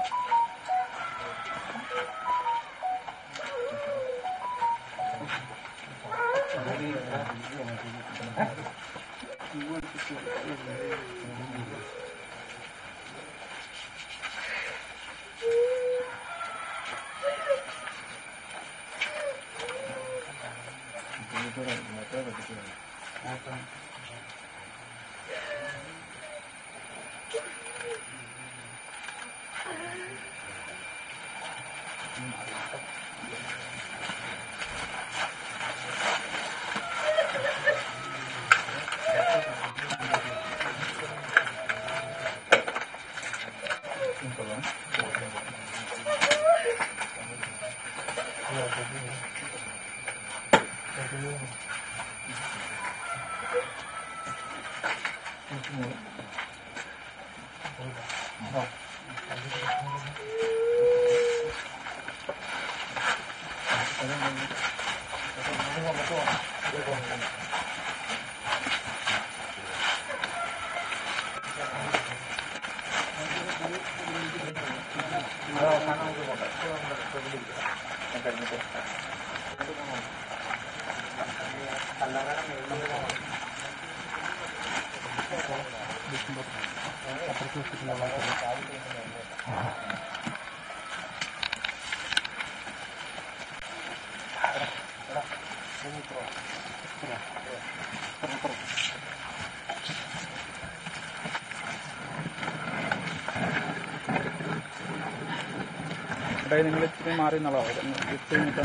ഇവിടെ നിങ്ങൾ ഇത്തിരി മാറി എന്നുള്ളോ ഇത്തിരി ഇങ്ങോട്ട്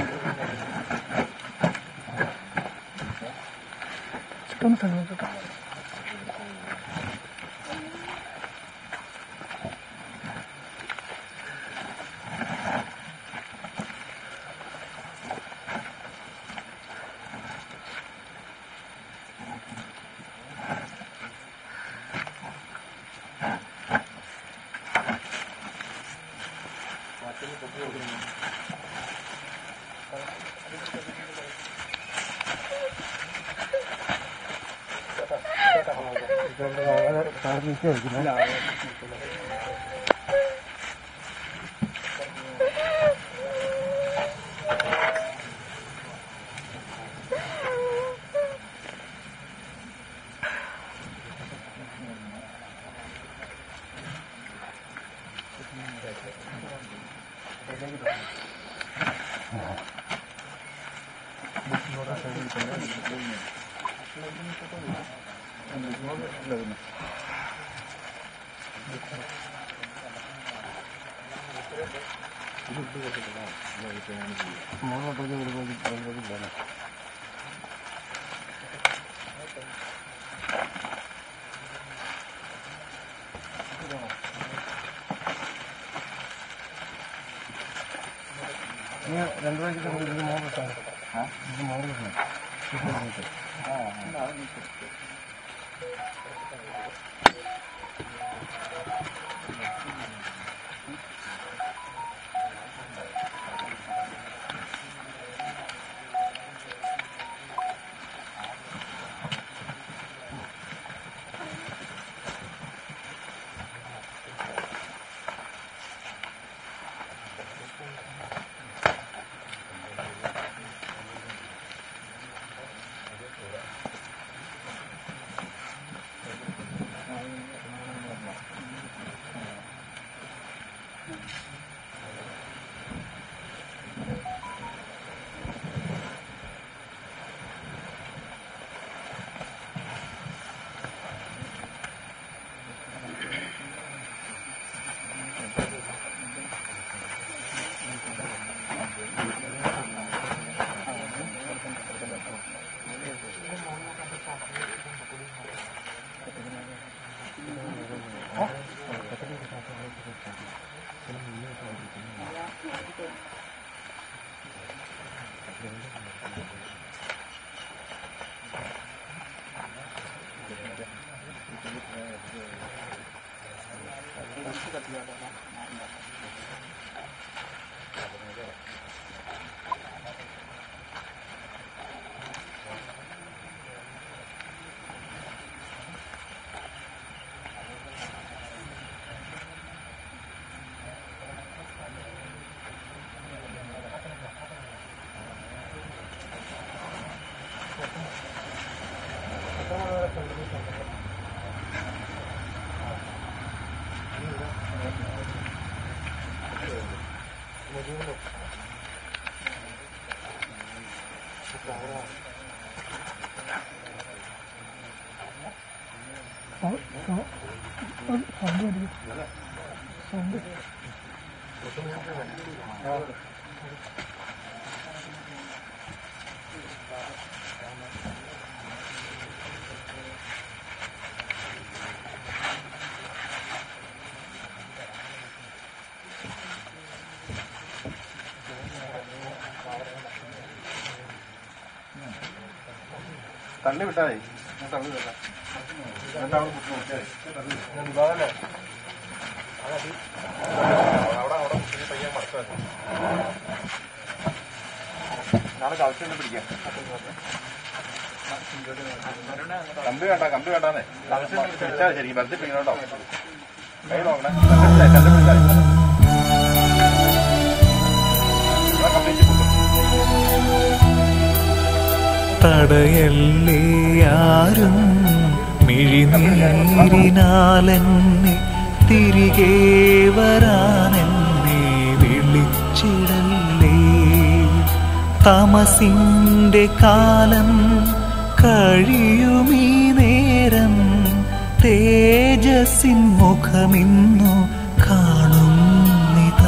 തള്ളി വിട്ടാലേ ഞാൻ തള്ളി വിടാം എന്നിട്ട് അവിടെ കുത്തി നോക്കിയാലേ. ഞാൻ വിടാതല്ലേ? അവിടെ അവിടെ കുത്തി പയ്യെ മടക്കി വെക്കാം. നാളെ കളച്ചുകൊണ്ട് പിടിക്കാം കമ്പി വേണ്ട കമ്പി വേണ്ടാന്നേ കളച്ചുകൊണ്ട് പിടിച്ചാൽ ശരിക്കും ബന്ധി പിടിക്കണോട്ടോ കൈ നോക്കണേ കണ്ടില്ലേ കണ്ടു പിടിച്ചാൽ കമ്പി പൊട്ടും തടയല്ലേ ആരും മിഴിനീരിനാലെന്നെ തിരികെ വരാനെന്നെ വിളിച്ചിടല്ലേ തമസിന്റെ കാലം കഴിയുമീ നേരം തേജസ്സിൻ മുഖമിന്നു കാണുന്നിതാ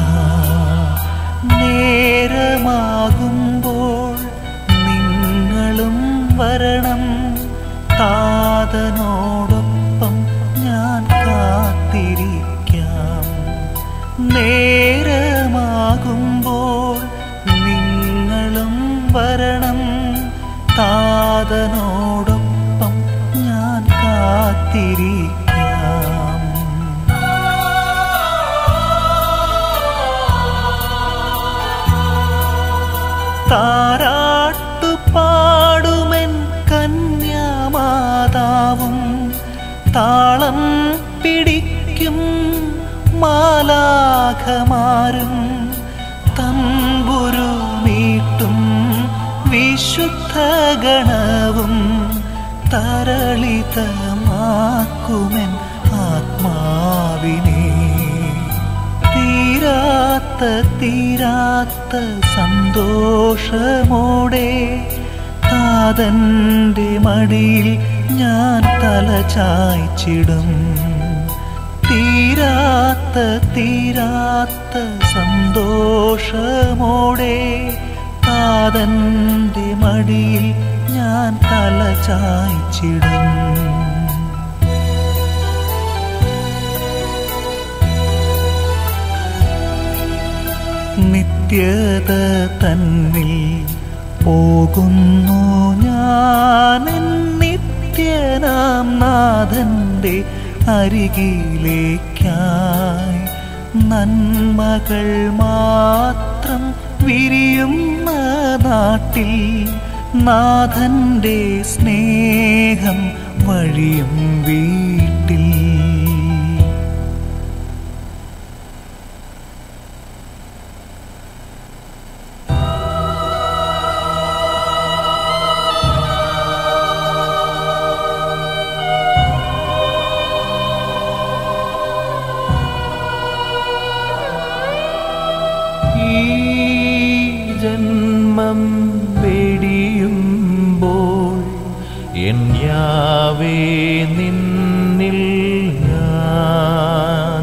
നേരമാകുമ്പോൾ നിങ്ങളും വരണം താതനോടൊപ്പം ഞാൻ കാത്തിരിക്കാം നേരമാകുമ്പോൾ നിങ്ങളും വരണം താതനോടൊപ്പം ഞാൻ കാത്തിരിക്കാം താരാട്ടുപാടുമെൻ കന്യാമാതാവും താളം പിടിക്കും മാലാഖമാരും തമ്പുരു മീട്ടും വിശുദ്ധ ഗണവും തരളിതമാക്കുമെൻ ആത്മാവിനെ തീരാത്ത തീരാത്ത സന്തോഷമോടെ താതന്റെ മടിയിൽ ഞാൻ തല ചായ്ച്ചിടും തീരാത്ത തീരാത്ത സന്തോഷമോടെ താതന്റെ മടിയിൽ ഞാൻ തല ചായ്ച്ചിടും നിത്യത തന്നിൽ പോകുന്നു ഞാൻ നിത്യനാം നാഥന്റെ അരികിലേക്കായി നന്മകൾ മാത്രം വിരിയുന്ന നാട്ടിൽ നാഥന്റെ സ്നേഹം വഴിയും വീട്ടിൽ ഈ ജന്മം വെടിയുമ്പോൾ എൻ യാവേ നിന്നിൽ ഞാൻ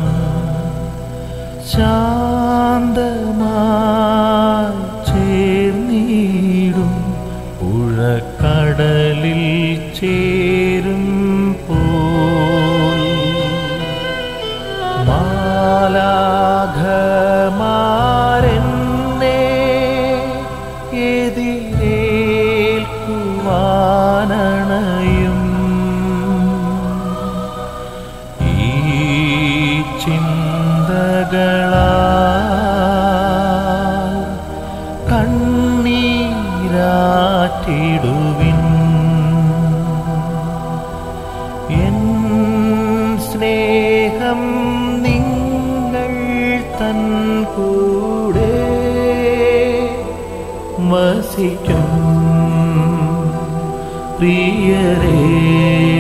ശാന്തമായി ചേർന്നിടും പുഴക്കടലിൽ ചേരും പോൽ മാലാഘമാരെന്നെ എതിരേൽക്കുവാനണയും ഈ ചിന്തകളാൽ കണ്ണീരാറ്റിടുവിൻ എൻ സ്നേഹം നിങ്ങൾ തൻ കൂടെ വസിക്കും പ്രിയരേ